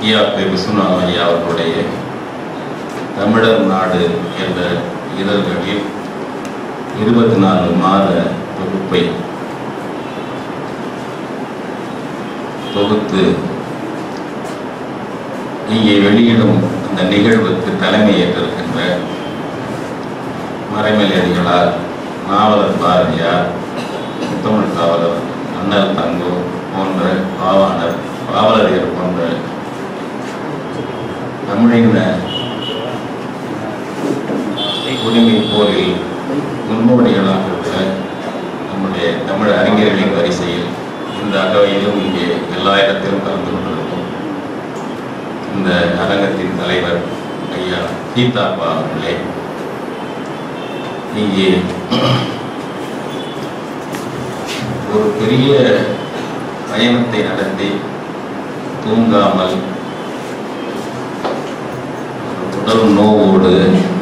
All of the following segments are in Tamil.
ஈஆர்பி விஸ்வநாதன் ஐயா அவர்களுடைய தமிழர் நாடு என்ற இதழ்களில் இருபத்தி நாலு மாத தொகுப்பை தொகுத்து இங்கே வெளியிடும் அந்த நிகழ்வுக்கு தலைமை ஏற்றிருக்கின்ற மறைமலையடிகளார் நாவலர் பாரதியார் முத்தமிழ் காவலர் அண்ணல் தங்கோ போன்ற பாவாணர் பாவலரியர் போன்ற தமிழின உரிமை போரில் முன்னோடிகளாக உள்ள நம்முடைய தமிழ் அறிஞர்களின் வரிசையில் இந்த அகவையிலும் இங்கே எல்லா இடத்திலும் கலந்து கொண்டிருக்கும் இந்த அரங்கத்தின் தலைவர் ஐயா சீதாப்பா அவர்களே இங்கே ஒரு பெரிய பயணத்தை நடத்தி தூங்காமல் உடல் நோவோடு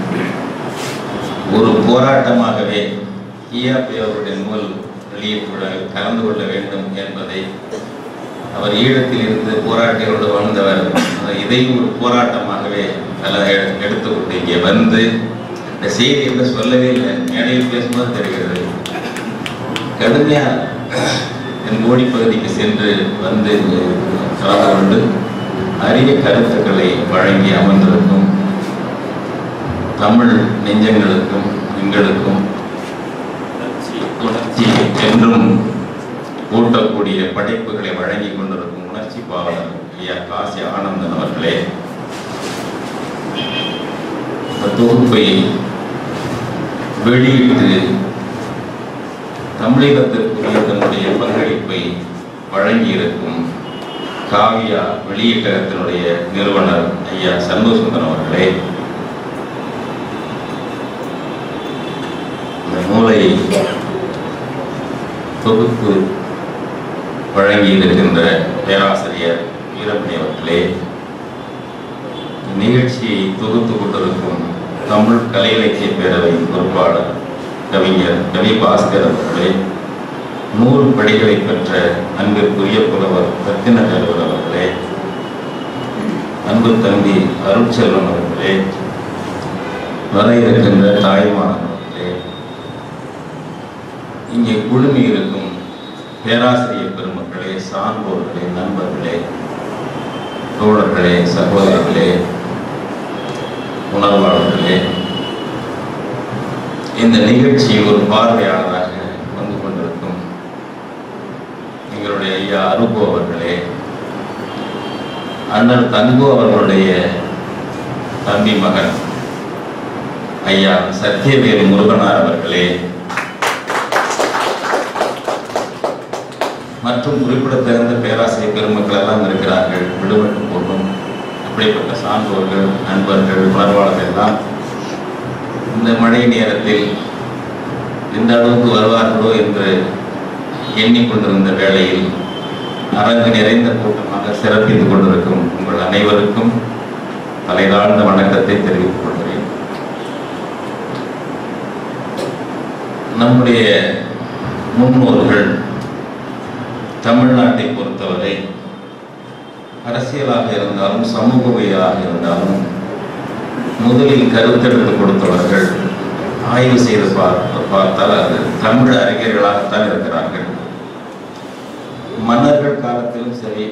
ஒரு போராட்டமாகவே ஈயாப்பி அவருடைய நூல் வெளியீட்டு விழாவில் கலந்து கொள்ள வேண்டும் என்பதை அவர் ஈழத்தில் இருந்து போராட்டிகளோடு வாழ்ந்தவர் இதையும் ஒரு போராட்டமாகவே பல எடுத்துக்கொண்டு இங்கே வந்து இந்த செய்தி என்ன சொல்லவே இல்லை மேடையில் பேசும்போது தெரிகிறது கடுமையா என் கோடி பகுதிக்கு சென்று வந்து கலந்து கொண்டு அரிய கருத்துக்களை வழங்கி அமர்ந்திருக்கும் தமிழ் நெஞ்சங்களுக்கும் எங்களுக்கும் உணர்ச்சி என்றும் ஊட்டக்கூடிய படைப்புகளை வழங்கி கொண்டிருக்கும் உணர்ச்சி பாவலர் ஐயா காசி ஆனந்தன் அவர்களே இந்த தொகுப்பை வெளியிட்டு தமிழகத்திற்குரிய தன்னுடைய பங்களிப்பை வழங்கியிருக்கும் காவியா வெளியீட்டகத்தினுடைய நிறுவனர் ஐயா சண்முகசுந்தரம் அவர்களே இந்த நூலை தொகுப்பு வழங்கி இருக்கின்ற பேராசிரியர் வீரமணி அவர்களே நிகழ்ச்சியை தொகுத்து கொண்டிருக்கும் தமிழ் கலை இலக்கிய பேரவை பொறுப்பாளர் கவிஞர் கவி பாஸ்கர் அவர்களே நூறு படிகளை பெற்ற அன்பிற்குரிய புலவர் ரத்தின தேவர் அவர்களே அன்பு தம்பி அருட்செல்வன் அவர்களே வர இருக்கின்ற தாய்மானன் அவர்களே இங்கே குழுமி இருக்கும் பேராசிரியர் பெருமக்களே சான்றோர்களே நண்பர்களே தோழர்களே சகோதரர்களே உணர்வாளர்களே இந்த நிகழ்ச்சி ஒரு பார்வையாளராக வந்து கொண்டிருக்கும் எங்களுடைய ஐயா அருகோ அவர்களே அண்ணன் தங்கோ அவர்களுடைய தம்பி மகன் ஐயா சத்தியவேல் முருகனார் அவர்களே மற்றும் குறிப்பிடத்தகுந்த பேராசிரியர் பெருமக்கள் எல்லாம் இருக்கிறார்கள் விடுபட்டு போகும் அப்படிப்பட்ட சான்றோர்கள் நண்பர்கள் உணர்வாளர்கள் எல்லாம் இந்த மழை நேரத்தில் எந்த அளவுக்கு வருவார்களோ என்று எண்ணிக்கொண்டிருந்த வேளையில் அரங்கு நிறைந்த கூட்டமாக சிறப்பித்துக் கொண்டிருக்கும் உங்கள் அனைவருக்கும் தலைதாழ்ந்த வணக்கத்தை தெரிவித்துக் கொள்கிறேன் நம்முடைய முன்னோர்கள் தமிழ்நாட்டை பொறுத்தவரை அரசியலாக இருந்தாலும் சமூகவியலாக இருந்தாலும் முதலில் கருத்தெடுத்து கொடுத்தவர்கள் ஆய்வு செய்து பார்த்து பார்த்தால் அது தமிழ் அறிஞர்களாகத்தான் இருக்கிறார்கள் மன்னர்கள் காலத்திலும் சரி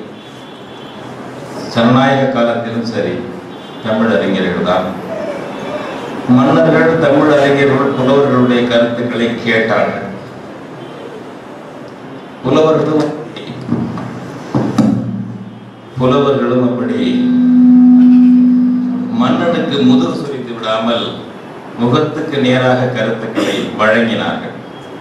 ஜனநாயக காலத்திலும் சரி தமிழ் அறிஞர்கள் தான் மன்னர்கள் தமிழ் அறிஞர்கள் புலவர்களுடைய கருத்துக்களை கேட்டார்கள் புலவர்களும் புலவர்களும் அப்படி மன்னனுக்கு முதல் சுரித்து விடாமல் முகத்துக்கு நேராக கருத்துக்களை வழங்கினார்கள்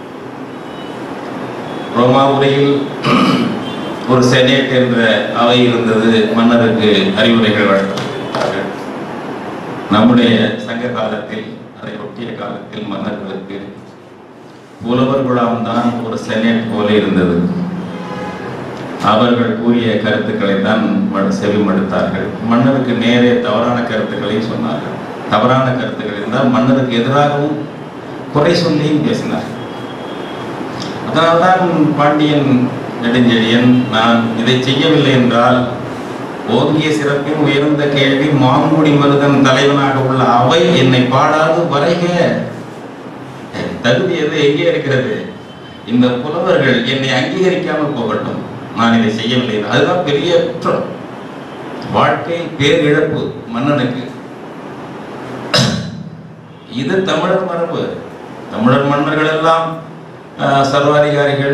ரோமாபுரியில் ஒரு செனேட் என்ற அவை இருந்தது மன்னருக்கு அறிவுரைகள் வழங்கினார்கள் நம்முடைய சங்க காலத்தில் அதை ஒட்டிய காலத்தில் மன்னர்களுக்கு புலவர் குழாம் தான் ஒரு செனேட் போல இருந்தது அவர்கள் கூறிய கருத்துக்களை தான் செவிமடுத்தார்கள் மன்னருக்கு நேரே தவறான கருத்துக்களை சொன்னார்கள் தவறான கருத்துக்கள் இருந்தால் மன்னருக்கு எதிராகவும் குறை சொல்லியும் பேசினார்கள் அதனால்தான் பாண்டியன் நெடுஞ்செழியன் நான் இதை செய்யவில்லை என்றால் ஓங்கிய சிறப்பின் உயர்ந்த கேள்வி மாங்குடி மருதன் தலைவனாக உள்ள அவை என்னை பாடாது வரைக தகுதி எது எங்கே இருக்கிறது இந்த புலவர்கள் என்னை அங்கீகரிக்காமல் போகட்டும் நான் இதை செய்யவில்லை அதுதான் பெரிய குற்றம் வாழ்க்கை பேரிழப்பு மன்னனுக்கு இது தமிழர் மரபு தமிழர் மன்னர்கள் எல்லாம் ஆஹ், சர்வாதிகாரிகள்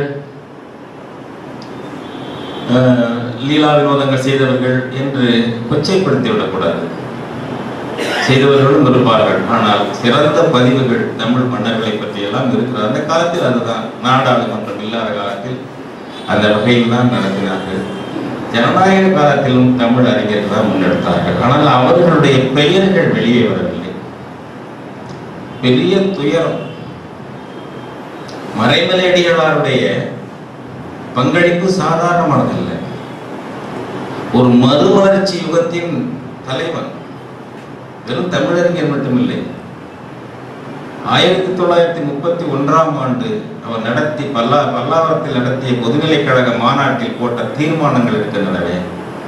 ஆஹ், லீலா வினோதங்கள் செய்தவர்கள் என்று கொச்சைப்படுத்தி விடக்கூடாது செய்தவர்களும் இருப்பார்கள் ஆனால் சிறந்த பதிவுகள் தமிழ் மன்னர்களை பற்றி எல்லாம் இருக்கிறது அந்த காலத்தில் அதுதான் நாடாளுமன்றம் இல்லாத காலத்தில் அந்த வகையில் தான் நடத்தினார்கள் ஜனநாயக காலத்திலும் தமிழ் அறிஞர்கள் தான் முன்னெடுத்தார்கள் ஆனால் அவர்களுடைய பெயர்கள் வெளியே வரவில்லை பெரிய துயரம் மறைமலையடிகளாருடைய பங்களிப்பு சாதாரணமானதல்ல ஒரு மறுமலர்ச்சி யுகத்தின் தலைவன் வெறும் தமிழறிஞர் மட்டுமில்லை ஆயிரத்தி தொள்ளாயிரத்தி முப்பத்தி ஒன்றாம் ஆண்டு அவர் நடத்தி பல்லா பல்லாவரத்தில் நடத்திய பொதுநிலைக் கழக மாநாட்டில் போட்ட தீர்மானங்கள் இருக்கின்றனவே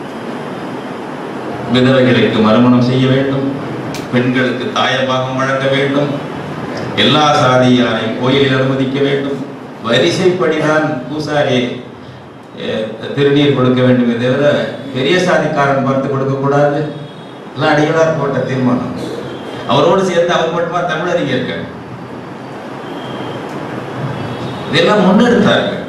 விதவைகளுக்கு மறுமணம் செய்ய வேண்டும் பெண்களுக்கு தாயபாகம் வழங்க வேண்டும் எல்லா சாதியாரையும் கோயிலில் அனுமதிக்க வேண்டும் வரிசைப்படிதான் பூசாரி அஹ், திருநீர் கொடுக்க வேண்டுமே தவிர பெரிய சாதிக்காரன் பார்த்து கொடுக்கக்கூடாது எல்லாம் அடிகளார் போட்ட தீர்மானம் அவரோடு சேர்ந்து அவர் மட்டுமா தமிழறிஞர்கள் இதெல்லாம் முன்னெடுத்தார்கள்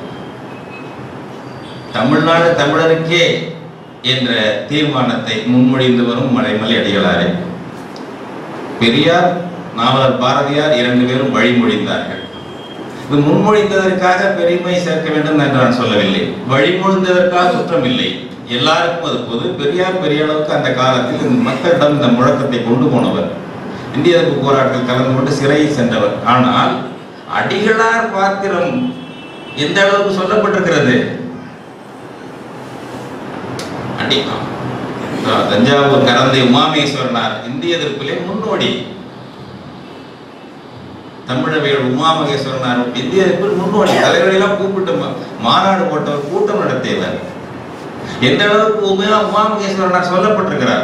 தமிழ்நாடு தமிழருக்கே என்ற தீர்மானத்தை முன்மொழிந்து வரும் மலைமலை அடிகளாரே பெரியார் நாவலர் பாரதியார் இரண்டு பேரும் வழிமொழிந்தார்கள் இது முன்மொழிந்ததற்காக பெருமை சேர்க்க வேண்டும் என்று நான் சொல்லவில்லை வழிமொழிந்ததற்காக குற்றம் இல்லை எல்லாருக்கும் அது பொது பெரியார் பெரிய அளவுக்கு அந்த காலத்தில் இந்த மக்களிடம் இந்த முழக்கத்தை கொண்டு போனவர் இந்திய எதிர்ப்பு போராட்டத்தில் கலந்து கொண்டு சிறையில் சென்றவர் ஆனால் அடிகளார் பாத்திரம் எந்த அளவுக்கு சொல்லப்பட்டிருக்கிறது அடிக்கலாம் தஞ்சாவூர் கரந்தை உமாமேஸ்வரனார் இந்திய எதிர்ப்பிலே முன்னோடி தமிழவையில் உமாமகேஸ்வரனார் இந்திய எதிர்ப்பில் முன்னோடி தலைவர்களெல்லாம் கூப்பிட்டு மா- மாநாடு போட்டவர் கூட்டம் நடத்தியவர் எந்த அளவுக்கு உண்மையா உமாமகேஸ்வரனார் சொல்லப்பட்டிருக்கிறார்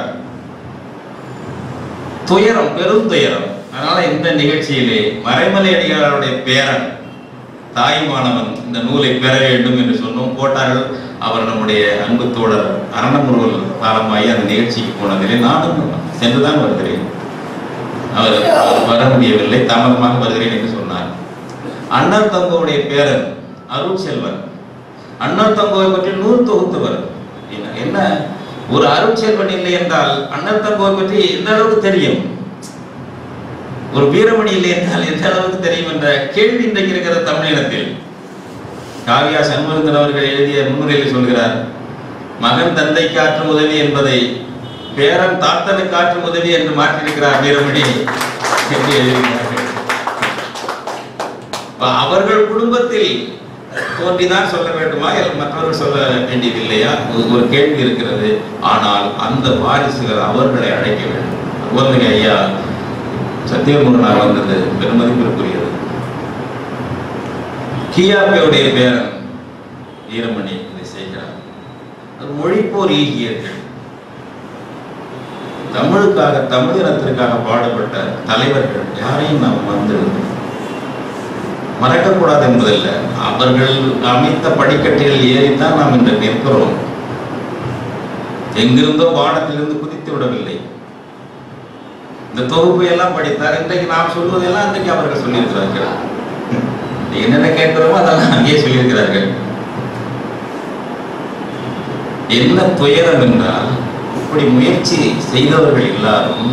துயரம் பெரும் துயரம் அதனால இந்த நிகழ்ச்சியிலே மறைமலை அடிகளாருடைய பேரன் தாயுமானவன் இந்த நூலை பெற வேண்டும் என்று சொன்னோம் போட்டார்கள் அவர் நம்முடைய அன்பு தோழர் அரணமுருவல் காலமாகி அந்த நிகழ்ச்சிக்கு போனதிலே நானும் சென்றுதான் வருகிறேன் அவர் அவர் வர முடியவில்லை தாமதமாக வருகிறேன் என்று சொன்னார் அண்ணல் தங்கோவுடைய பேரன் அருள் செல்வன் அண்ணல் தங்கோவை பற்றி நூல் தொகுத்தவர் என்ன- என்ன ஒரு அருள் செல்வன் இல்லை என்றால் அண்ணல் தங்கோவை பற்றி எந்த அளவுக்கு தெரியும் ஒரு வீரமணி இல்லை என்றால் எந்த அளவுக்கு தெரியும் என்ற கேள்வி இன்றைக்கு இருக்கிற தமிழினத்தில் காவியா சண்முகந்தன் அவர்கள் எழுதிய முன்னுரையில் சொல்கிறார் மகன் தந்தைக்கு ஆற்றும் உதவி என்பதை பேரன் தாத்தனுக்கு ஆற்றும் உதவி என்று மாற்றியிருக்கிறார் வீரமணி என்று எழுதியிருக்கிறார்கள் இப்ப அவர்கள் குடும்பத்தில் தோன்றிதான் சொல்ல வேண்டுமா இல்லை மற்றவர்கள் சொல்ல வேண்டியது இல்லையா ஒரு- ஒரு கேள்வி இருக்கிறது ஆனால் அந்த வாரிசுகள் அவர்களை அழைக்க வேண்டும் குழந்தைங்க ஐயா சத்தியமுருகனார் வந்தது பெருமதிப்பிற்குரியது கியாபியோடைய பேரன் வீரமணி இதை செய்கிறார் அது மொழிப்போர் ஈகியர்கள் தமிழுக்காக தமிழ் இனத்திற்காக பாடுபட்ட தலைவர்கள் யாரையும் நாம் வந்து மறக்கக்கூடாது என்பதல்ல அவர்கள் அமைத்த படிக்கட்டுகள் ஏறித்தான் நாம் இன்று நிற்கிறோம் எங்கிருந்தோ வானத்திலிருந்து குதித்து விடவில்லை இந்த தொகுப்பை எல்லாம் படித்தார் இன்றைக்கு நாம் சொல்வதெல்லாம் இன்றைக்கு அவர்கள் சொல்லியிருக்கிறார்கள் என்னென்ன கேட்கிறோமோ அதெல்லாம் அங்கேயே சொல்லியிருக்கிறார்கள் என்ன துயரம் என்றால் இப்படி முயற்சி செய்தவர்கள் எல்லாரும்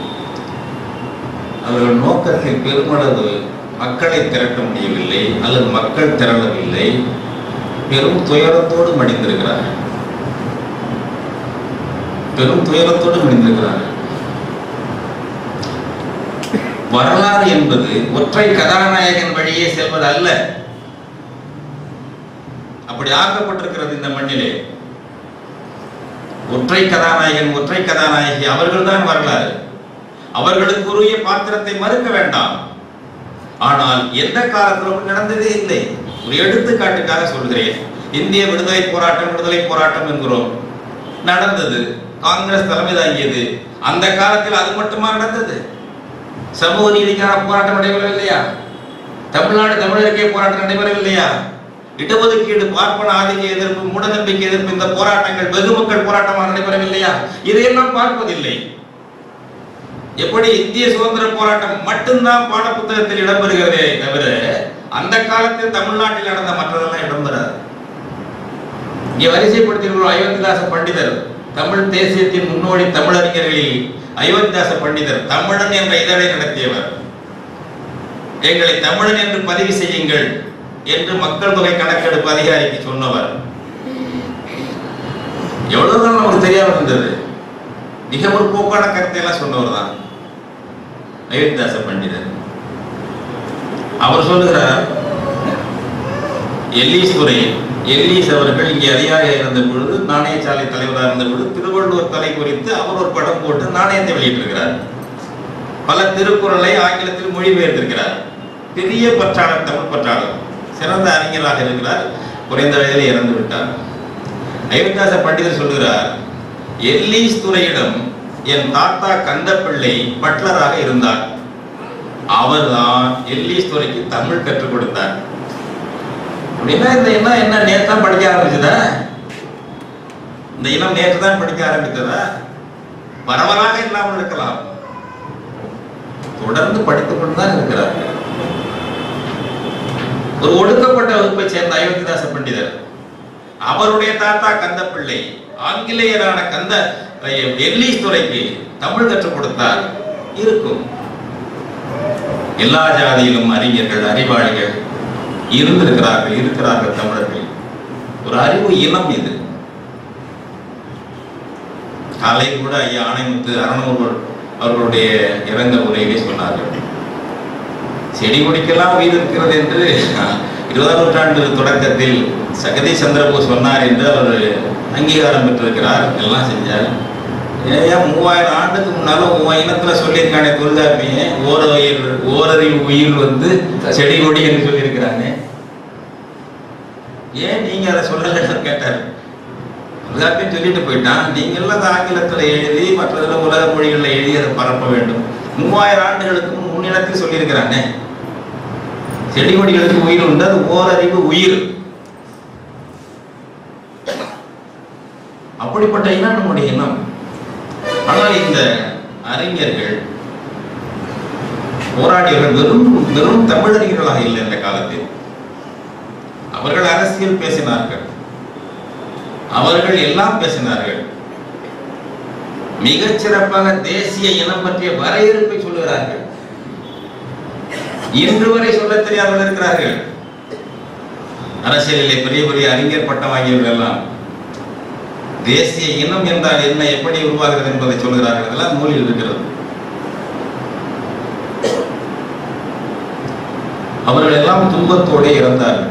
அவர்கள் நோக்கத்தில் பெருமளவு மக்களை திரட்ட முடியவில்லை அல்லது மக்கள் திரளவில்லை பெரும் துயரத்தோடு மடிந்திருக்கிறார்கள் பெரும் துயரத்தோடு மடிந்திருக்கிறார்கள் வரலாறு என்பது ஒற்றை கதாநாயகன் வழியே செல்வது அல்ல அப்படி ஆக்கப்பட்டிருக்கிறது இந்த மண்ணிலே ஒற்றை கதாநாயகன் ஒற்றை கதாநாயகி அவர்கள்தான் வரலாறு அவர்களுக்கு உரிய பாத்திரத்தை மறுக்க வேண்டாம் ஆனால் எந்த காலத்திலும் நடந்ததே இல்லை ஒரு எடுத்துக்காட்டுக்காக சொல்கிறேன் இந்திய விடுதலை போராட்டம் விடுதலை போராட்டம் என்கிறோம் நடந்தது காங்கிரஸ் தலைமை தாங்கியது அந்த காலத்தில் அது மட்டுமா நடந்தது சமூக நீதிக்கான போராட்டம் நடைபெறவில்லையா தமிழ்நாடு தமிழருக்கே போராட்டம் நடைபெறவில்லையா இடஒதுக்கீடு பார்ப்பன ஆதிக்க எதிர்ப்பு மூடநம்பிக்கை எதிர்ப்பு இந்த போராட்டங்கள் வெகு மக்கள் போராட்டமாக நடைபெறவில்லையா இதையெல்லாம் பார்ப்பதில்லை எப்படி இந்திய சுதந்திர போராட்டம் மட்டும்தான் பாடப்புத்தகத்தில் இடம்பெறுகிறதே தவிர அந்த காலத்தில் தமிழ்நாட்டில் நடந்த மற்றதெல்லாம் இடம்பெறாது இங்கே வரிசைப்படுத்தியுள்ள அயோத்திதாச பண்டிதர் தமிழ் தேசியத்தின் முன்னோடி தமிழறிஞர்களில் அயோத்திதாச பண்டிதர் தமிழன் என்ற இதழை நடத்தியவர் எங்களை தமிழன் என்று பதிவு செய்யுங்கள் என்று மக்கள் தொகை கணக்கெடுப்பு அதிகாரிக்கு சொன்னவர் எவ்வளவு நாள் நமக்கு தெரியாம இருந்தது மிக முற்போக்கான கருத்தை எல்லாம் சொன்னவர் தான் அயோத்திதாச பண்டிதர் அவர் சொல்லுகிறார் எல்லீஸ் துறை எல்லீஸ் அவர்கள் இங்கே அதிகாரியாக இருந்த பொழுது நாணயசாலை தலைவராக இருந்த பொழுது திருவள்ளுவர் தலை குறித்து அவர் ஒரு படம் போட்டு நாணயத்தை வெளியிட்டிருக்கிறார் பல திருக்குறளை ஆங்கிலத்தில் மொழிபெயர்த்திருக்கிறார் பெரிய பற்றாளர் தமிழ் பற்றாளர் சிறந்த அறிஞராக இருக்கிறார் குறைந்த வயதில் இறந்து விட்டார் அயோத்தியாச பண்டிதர் சொல்கிறார் எல்லீஸ் துறையிடம் என் தாத்தா கந்தப்பிள்ளை பட்லராக இருந்தார் அவர்தான் எல்லீஸ் துறைக்கு தமிழ் கற்றுக் கொடுத்தார் அப்படின்னா இந்த இனம் என்ன நேற்று தான் படிக்க ஆரம்பிச்சதா இந்த இனம் நேற்று தான் படிக்க ஆரம்பித்ததா பரவலாக இல்லாமல் இருக்கலாம் தொடர்ந்து படித்துக் கொண்டுதான் இருக்கிறார்கள் ஒரு ஒடுக்கப்பட்ட வகுப்பை சேர்ந்த அயோத்திதாச பண்டிதர் அவருடைய தாத்தா கந்தப்பிள்ளை ஆங்கிலேயரான கந்த எல்லீஸ் துறைக்கு தமிழ் கற்றுக் கொடுத்தார் இருக்கும் எல்லா ஜாதியிலும் அறிஞர்கள் அறிவாளிகள் இருந்திருக்கிறார்கள் இருக்கிறார்கள் தமிழர்கள் ஒரு அறிவு இனம் இது காலை கூட ஐயா ஆணைமுத்து அரணூர் அவர்களுடைய இறந்த உரையிலே சொன்னார்கள் செடி கொடிக்கெல்லாம் உயிர் இருக்கிறது என்று இருபதாம் நூற்றாண்டு தொடக்கத்தில் சகதி சந்திரபோஸ் சொன்னார் என்று அவர் அங்கீகாரம் பெற்றிருக்கிறார் எல்லாம் செஞ்சார் ஏன் மூவாயிரம் ஆண்டுக்கு முன்னால உன் இனத்துல சொல்லியிருக்கானே தொல்காப்பியே ஓரயிர் ஓரறிவு உயிர் வந்து செடி கொடி என்று சொல்லியிருக்கிறானே ஏன் நீங்க அதை சொல்லலன்னு கேட்டார் தொல்காப்பியம் சொல்லிட்டு போயிட்டான் நீங்க எல்லாம் அதை ஆங்கிலத்துல எழுதி மற்றதுல உலக மொழிகள்ல எழுதி அதை பரப்ப வேண்டும் மூவாயிரம் ஆண்டுகளுக்கு முன் முன்னிலத்தில் சொல்லியிருக்கிறானே செடி கொடிகளுக்கு உயிர் உண்டு அது ஓரறிவு உயிர் அப்படிப்பட்ட இனம் நம்முடைய இனம் ஆனால் இந்த அறிஞர்கள் போராடியவர்கள் வெறும் வெறும் தமிழறிஞர்களாக இல்லை இந்த காலத்தில் அவர்கள் அரசியல் பேசினார்கள் அவர்கள் எல்லாம் பேசினார்கள் மிகச் சிறப்பாக தேசிய இனம் பற்றிய வரையறுப்பை சொல்லுகிறார்கள் இன்று வரை சொல்ல தெரியாமல் இருக்கிறார்கள் அரசியலிலே பெரிய பெரிய அறிஞர் பட்டம் வாங்கியவர்கள் எல்லாம் தேசிய இனம் என்றால் என்ன எப்படி உருவாகிறது என்பதை சொல்கிறார்கள் இதெல்லாம் நூலில் இருக்கிறது அவர்கள் எல்லாம் துன்பத்தோடு இறந்தார்கள்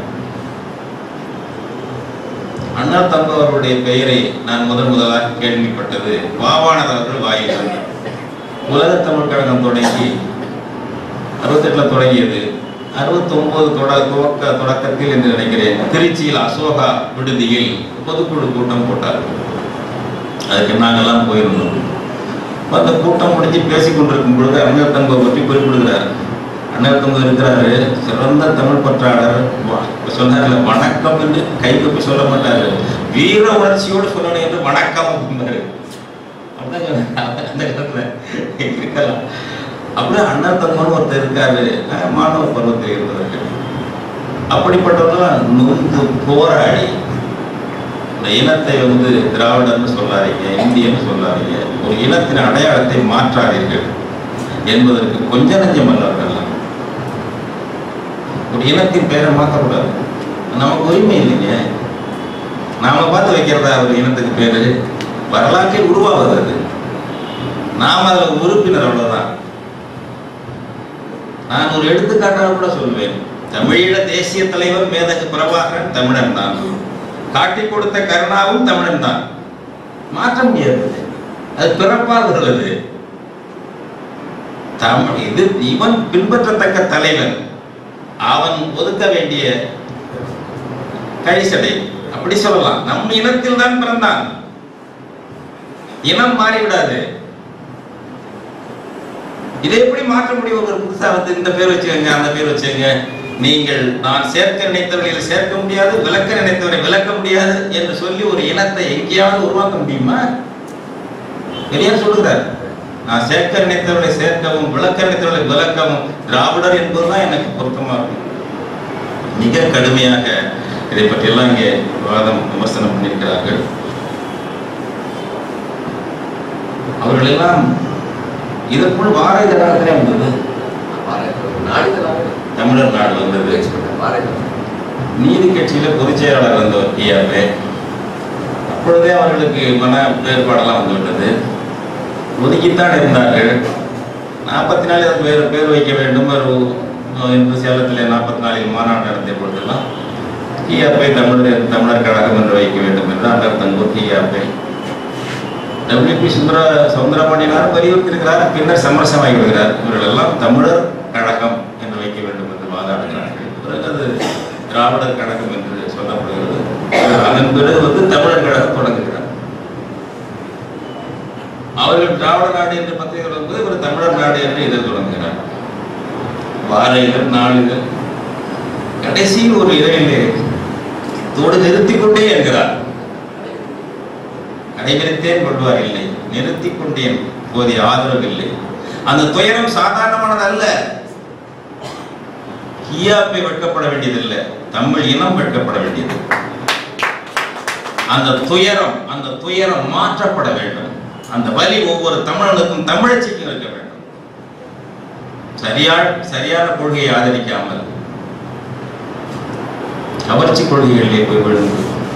அண்ணா தங்க அவருடைய பெயரை நான் முதன் முதலாக கேள்விப்பட்டது பாவானது அவர்கள் வாயில் சொன்னார் உலக தமிழ் கழகம் தொடங்கி அறுபத்தெட்டுல தொடங்கியது அறுபத்தி ஒன்பது தொட துவக்க தொடக்கத்தில் என்று நினைக்கிறேன் திருச்சியில் அசோகா விடுதியில் பொதுக்குழு கூட்டம் போட்டார்கள் அதுக்கு நாங்கெல்லாம் போயிருந்தோம் அந்த கூட்டம் முடிஞ்சு பேசிக் கொண்டிருக்கும் பொழுது அறிஞர் தங்கை பற்றி குறிப்பிடுகிறார் அண்ணர் தங்க இருக்கிறாரு சிறந்த தமிழ் பற்றாளர் வா- சொன்னார்ல வணக்கம் என்று கைகப்பி சொல்ல மாட்டாரு வீர உணர்ச்சியோடு சொல்லணும் என்று வணக்கம் அப்படின்னாரு அப்படிதான் சொன்னாரு. அந்த காலத்துல இருக்கலாம் அப்படியே அண்ணன் தங்கன்னு ஒருத்தர் இருக்காரு அஹ் மாணவ பருவத்தில் இருந்தவர்கள் அப்படிப்பட்டவர்கள் நொந்து போராடி இந்த இனத்தை வந்து திராவிடர்னு சொல்லாதீங்க இந்தியன்னு சொல்லாதீங்க ஒரு இனத்தின் அடையாளத்தை மாற்றாதீர்கள் என்பதற்கு கொஞ்ச நஞ்சம் அல்லவர்கள்லாம் ஒரு இனத்தின் பெயரை மாற்றக்கூடாது நமக்கு உரிமை இல்லைங்க நாம பார்த்து வைக்கிறதா ஒரு இனத்துக்கு பேரு வரலாற்றில் உருவாவது அது நாம் அதில் உறுப்பினர் அவ்வளவுதான் நான் ஒரு எடுத்துக்காட்டாக கூட சொல்வேன் தமிழீழ தேசிய தலைவர் மேதகு பிரபாகரன் தமிழன் தான் காட்டி கொடுத்த கருணாவும் தமிழன் தான் மாற்ற முடியாது அது பிறப்பால் வருவது தமிழ் இது இவன் பின்பற்றத்தக்க தலைவன் அவன் ஒதுக்க வேண்டிய கழிசடை அப்படி சொல்லலாம் நம் இனத்தில் தான் பிறந்தான் இனம் மாறிவிடாது இதை எப்படி மாற்ற முடியும் ஒரு புதுசா வந்து இந்த பேர் வச்சுக்கோங்க அந்த பேர் வச்சுக்கோங்க நீங்கள் நான் சேர்க்க நினைத்தவர்களை சேர்க்க முடியாது விளக்க நினைத்தவரை விளக்க முடியாது என்று சொல்லி ஒரு இனத்தை எங்கேயாவது உருவாக்க முடியுமா பெரியார் சொல்லுகிறார் நான் சேர்க்க நினைத்தவர்களை சேர்க்கவும் விளக்க நினைத்தவர்களை விளக்கவும் திராவிடர் என்பதுதான் எனக்கு பொருத்தமா இருக்கும் மிக கடுமையாக இதை பற்றியெல்லாம் இங்கே விவாதம் விமர்சனம் பண்ணியிருக்கிறார்கள் அவர்கள் எல்லாம் இதற்குள் வார இதழாகவே வந்தது நாடுகளாக தமிழர் நாடு வந்தது பாருங்கள் நீதி கட்சியில பொதுச் செயலாளர் இருந்தவர் ஐயாவே அப்பொழுதே அவர்களுக்கு மன வேறுபாடெல்லாம் வந்துவிட்டது ஒதுக்கித்தான் இருந்தார்கள் நாற்பத்தி நாலு அதற்கு வேறு பேர் வைக்க வேண்டும் ஒரு அஹ், என்று சேலத்தில் நாற்பத்தி நாலில் மாநாடு நடத்திய பொழுதெல்லாம் கியாப்பை தமிழர் தமிழர் கழகம் என்று வைக்க வேண்டும் என்று அண்டர் தங்கூர் கியாப்பை டபிள்யூபி சுந்தர சவுந்தரபாண்டியனார் வலியுறுத்தியிருக்கிறார் பின்னர் சமரசமாகி விடுகிறார் இவர்கள் எல்லாம் தமிழர் கழகம் என்று வைக்க வேண்டும் என்று வாதாடுகிறார்கள் பிறகு அது திராவிடர் கழகம் என்று சொல்லப்படுகிறது அதன் பிறகு வந்து தமிழர் கழகம் தொடங்குகிறார் அவர்கள் திராவிட நாடு என்று பத்திரிகை வரும்போது இவர் தமிழர் நாடு என்று இதை தொடங்குகிறார் வார இதழ் நாளிதழ் கடைசியில் ஒரு இதழிலே தோடு நிறுத்திக் கொண்டே என்கிறார் கடைபிடித்தேன் கொள்வார் இல்லை நிறுத்திக் கொண்டேன் போதிய ஆதரவு இல்லை அந்த துயரம் சாதாரணமானது அல்ல கியாப்பை வெட்கப்பட வேண்டியதில்லை தமிழ் இனம் வெட்கப்பட வேண்டியது அந்த துயரம் அந்த துயரம் மாற்றப்பட வேண்டும் அந்த வலி ஒவ்வொரு தமிழனுக்கும் தமிழச்சிக்கும் இருக்க வேண்டும் சரியா சரியான கொள்கையை ஆதரிக்காமல் கவர்ச்சி கொள்கைகளிலே போய் விழுந்து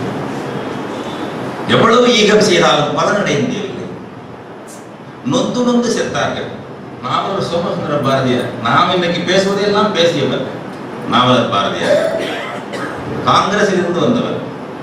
எவ்வளவு ஈகம் செய்தாலும் பலனடைய முடியவில்லை நொந்து நொந்து செத்தார்கள் நாவலர் சோமசுந்தர பாரதியார் நாம் இன்னைக்கு பேசுவதையெல்லாம் பேசியவர் நாவலர் பாரதியார் காங்கிரஸில் இருந்து வந்தவர்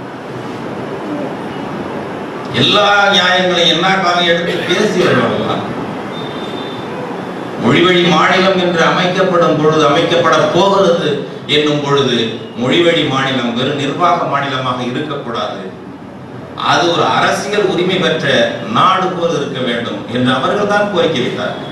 எல்லா நியாயங்களையும் என்ன காலம் எடுத்து பேசியவர்கள் எல்லாம் மொழிவழி மாநிலம் என்று அமைக்கப்படும் பொழுது அமைக்கப்பட போகிறது என்னும் பொழுது மொழிவழி மாநிலம் வெறும் நிர்வாக மாநிலமாக இருக்கக்கூடாது அது ஒரு அரசியல் உரிமை பெற்ற நாடு போல் இருக்க வேண்டும் என்று அவர்கள் தான் கோரிக்கை வைத்தார்கள்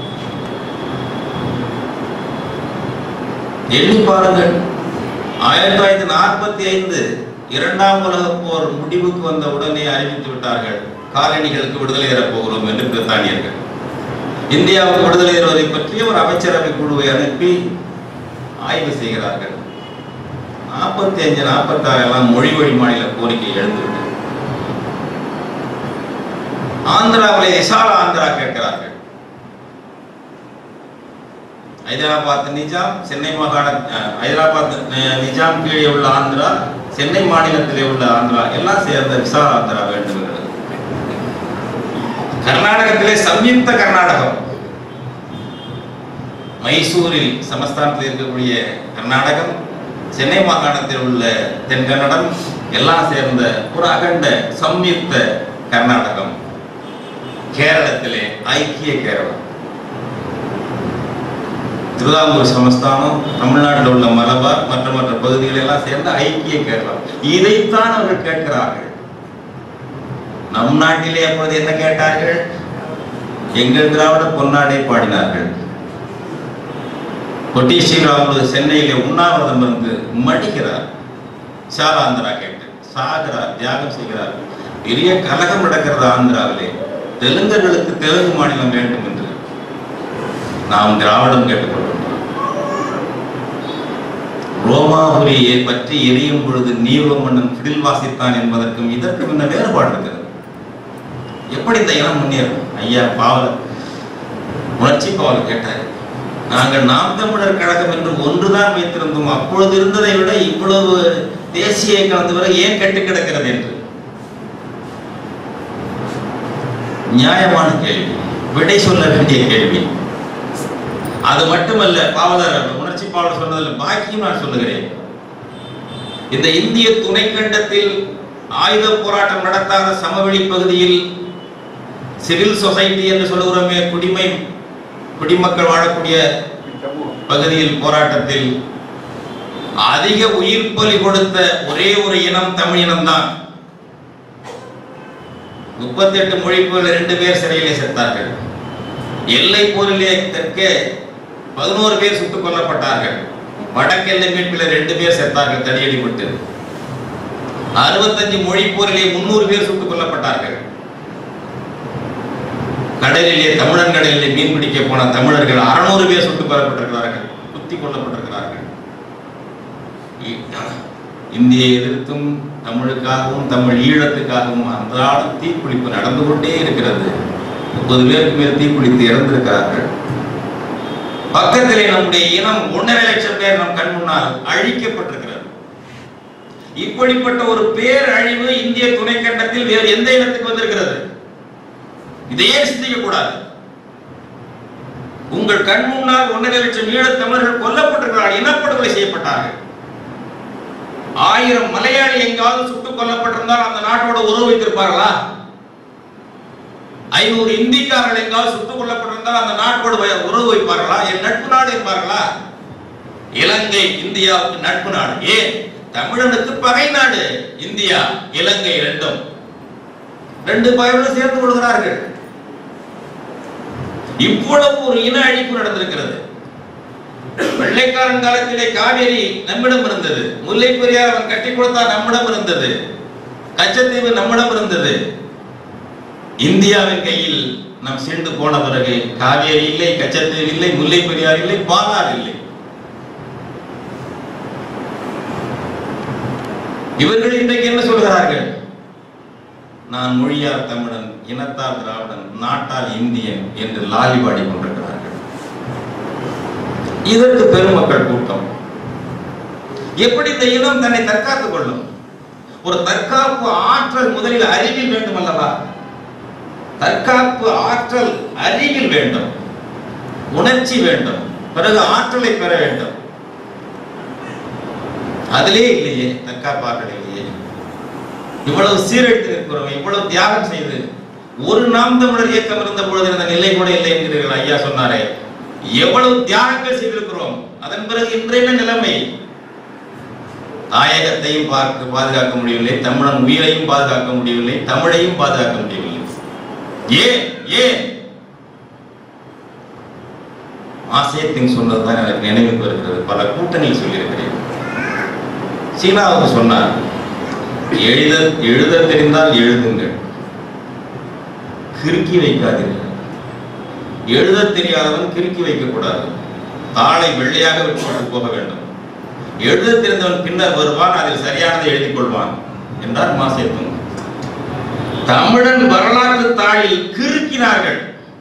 எண்ணி பாருங்கள் ஆயிரத்தி தொள்ளாயிரத்தி நாற்பத்தி ஐந்து இரண்டாம் உலக போர் முடிவுக்கு வந்த உடனே அறிவித்து விட்டார்கள் காலனிகளுக்கு விடுதலை தரப் போகிறோம் என்று பிரித்தானியர்கள் இந்தியாவுக்கு விடுதலை தருவதை பற்றி ஒரு அமைச்சரவை குழுவை அனுப்பி ஆய்வு செய்கிறார்கள் நாற்பத்தி அஞ்சு நாற்பத்தாறு எல்லாம் மொழி வழி மாநில கோரிக்கை எழுந்துவிட்டது ஆந்திராவிலே விசால ஆந்திரா கேட்கிறார்கள் ஹைதராபாத் நிஜாம் சென்னை மாகாண அஹ், ஹைதராபாத் நி- நிஜாம் கீழே உள்ள ஆந்திரா சென்னை மாநிலத்திலே உள்ள ஆந்திரா எல்லாம் சேர்ந்த விசால ஆந்திரா வேண்டும் என்கிறது கர்நாடகத்திலே சம்யுக்த கர்நாடகம் மைசூரில் சமஸ்தானத்தில் இருக்கக்கூடிய கர்நாடகம் சென்னை மாகாணத்தில் உள்ள தென்கன்னடம் எல்லாம் சேர்ந்த ஒரு அகண்ட சம்யுக்த கர்நாடகம் கேரளத்திலே ஐக்கிய கேரளம் திருவிதாங்கூர் சமஸ்தானம் தமிழ்நாட்டில் உள்ள மலபார் மற்ற மற்ற பகுதிகள் எல்லாம் சேர்ந்த ஐக்கிய கேரளம் இதைத்தான் அவர்கள் கேட்கிறார்கள் நம் நாட்டிலே அப்பொழுது என்ன கேட்டார்கள் எங்கள் திராவிட பொன்னாடை பாடினார்கள் பொட்டி ஸ்ரீராமுலு சென்னையிலே உண்ணாவிரதம் இருந்து மடிக்கிறார் சாலாந்திரா கேட்டு சாகிறார் தியாகம் செய்கிறார் பெரிய கலகம் நடக்கிறது ஆந்திராவிலே தெலுங்கர்களுக்கு தெலுங்கு மாநிலம் வேண்டும் என்று நாம் திராவிடம் கேட்டுக்கொள்கிறோம் ரோமாபுரியை பற்றி எரியும் பொழுது நீரோ மன்னன் பிடில் வாசித்தான் என்பதற்கும் இதற்கும் என்ன வேறுபாடு இருக்கிறது எப்படி இந்த இனம் முன்னேறும் ஐயா பாவலர் உணர்ச்சி பாவலர் கேட்டார் நாங்கள் நாம் தமிழர் கழகம் என்று ஒன்றுதான் வைத்திருந்தோம் அப்பொழுது இருந்ததை விட இவ்வளவு தேசிய கலந்து வரை ஏன் கெட்டு கிடக்கிறது என்று நியாயமான கேள்வி விடை சொல்ல வேண்டிய கேள்வி அது மட்டுமல்ல பாவலர் உணர்ச்சி பாவலர் சொன்னதில் பாக்கியும் நான் சொல்லுகிறேன் இந்த இந்திய துணைக்கண்டத்தில் ஆயுத போராட்டம் நடத்தாத சமவெளி பகுதியில் சிவில் சொசைட்டி என்று சொல்லுகிறோமே குடிமை குடிமக்கள் வாழக்கூடிய பகுதியில் போராட்டத்தில் அதிக உயிர் பலி கொடுத்த ஒரே ஒரு இனம் தமிழ் இனம்தான் முப்பத்தெட்டு மொழி போரில் ரெண்டு பேர் சிறையிலே செத்தார்கள் எல்லை போரிலே தெற்கே பதினோரு பேர் சுட்டுக் கொல்லப்பட்டார்கள் வடக்கெல்லை மீட்பில் ரெண்டு பேர் செத்தார்கள் தடியடிப்பட்டு அறுபத்தஞ்சு மொழி போரிலே முன்னூறு பேர் சுட்டுக் கொல்லப்பட்டார்கள் கடலிலே தமிழன் கடலிலே மீன் பிடிக்க போன தமிழர்கள் அறுநூறு பேர் சுட்டுக் கொல்லப்பட்டிருக்கிறார்கள் குத்தி கொல்லப்பட்டிருக்கிறார்கள் இ- இந்தியை எதிர்த்தும் தமிழுக்காகவும் தமிழ் ஈழத்துக்காகவும் அன்றாடம் தீக்குளிப்பு நடந்து கொண்டே இருக்கிறது முப்பது பேருக்கு மேல் தீக்குளித்து இறந்திருக்கிறார்கள் பக்கத்திலே நம்முடைய இனம் ஒன்றரை லட்சம் பேர் நம் கண் முன்னால் அழிக்கப்பட்டிருக்கிறது இப்படிப்பட்ட ஒரு பேரழிவு இந்திய துணைக்கண்டத்தில் வேறு எந்த இனத்துக்கு வந்திருக்கிறது இதையே சிந்திக்க கூடாது உங்கள் கண் முன்னால் ஒன்றரை லட்சம் ஈழத் தமிழர்கள் கொல்லப்பட்டிருக்கிறார்கள் இனப்படுகொலை செய்யப்பட்டார்கள் ஆயிரம் மலையாளி எங்காவது சுட்டுக் கொல்லப்பட்டிருந்தால் அந்த நாட்டோட உறவு வைத்திருப்பார்களா ஐநூறு இந்திக்காரர்கள் எங்காவது சுட்டுக் கொல்லப்பட்டிருந்தால் அந்த நாட்டோடு வை- உறவு வைப்பார்களா என் நட்பு நாடு இருப்பார்களா இலங்கை இந்தியாவுக்கு நட்பு நாடு ஏன் தமிழனுக்கு பகை நாடு இந்தியா இலங்கை ரெண்டும் ரெண்டு பயனும் சேர்ந்து கொள்கிறார்கள் இவ்வளவு ஒரு இன அழிப்பு நடந்திருக்கிறது வெள்ளைக்காரன் காலத்திலே காவேரி நம்மிடம் இருந்தது முல்லை பெரியார் அவன் கட்டி கொடுத்தா நம்மிடம் இருந்தது கச்சத்தீவு நம்மிடம் இருந்தது இந்தியாவின் கையில் நம் சீண்டு போன பிறகு காவேரி இல்லை கச்சத்தீவு இல்லை முல்லை பெரியார் இல்லை பாலாறு இல்லை இவர்கள் இன்றைக்கு என்ன சொல்கிறார்கள் நான் மொழியார் தமிழன் இனத்தால் திராவிடன் நாட்டால் இந்தியன் என்று லாலி பாடி கொண்டிருக்கிறார்கள் இதற்கு பெருமக்கள் கூட்டம் எப்படி இந்த இனம் தன்னை தற்காத்துக் கொள்ளும் ஒரு தற்காப்பு ஆற்றல் முதலில் அறிவில் வேண்டும் அல்லவா தற்காப்பு ஆற்றல் அறிவில் வேண்டும் உணர்ச்சி வேண்டும் பிறகு ஆற்றலை பெற வேண்டும் அதிலே இல்லையே தற்காப்பு ஆற்றல் இல்லையே இவ்வளவு சீரழித்து நிற்கிறோம் இவ்வளவு தியாகம் செய்து ஒரு நாம் தமிழர் இயக்கம் இருந்த பொழுது இருந்த நிலை கூட இல்லை என்கிறீர்கள் ஐயா சொன்னாரே எவ்வளவு தியாகங்கள் செய்திருக்கிறோம் அதன் பிறகு இன்றைய நிலைமை தாயகத்தையும் பார்க்க பாதுகாக்க முடியவில்லை தமிழன் உயிரையும் பாதுகாக்க முடியவில்லை தமிழையும் பாதுகாக்க முடியவில்லை ஏன் ஏன் ஆசையத்தின் சொன்னதுதான் எனக்கு நினைவுக்கு வருகிறது பல கூட்டணியில் சொல்லியிருக்கிறேன் சீனாவுக்கு சொன்னார் எழுத எழுத தெரிந்தால் எழுதுங்கள் கிறுக்கி வைக்காதீர்கள் எழுத தெரியாதவன் கிறுக்கி வைக்கக்கூடாது தாளை வெள்ளையாக விட்டு போக வேண்டும் எழுத தெரிந்தவன் பின்னர் வருவான் அதில் சரியானதை எழுதிக் கொள்வான் என்றார் மாசேத்தும் தமிழன் வரலாற்று தாளில் கிறுக்கினார்கள்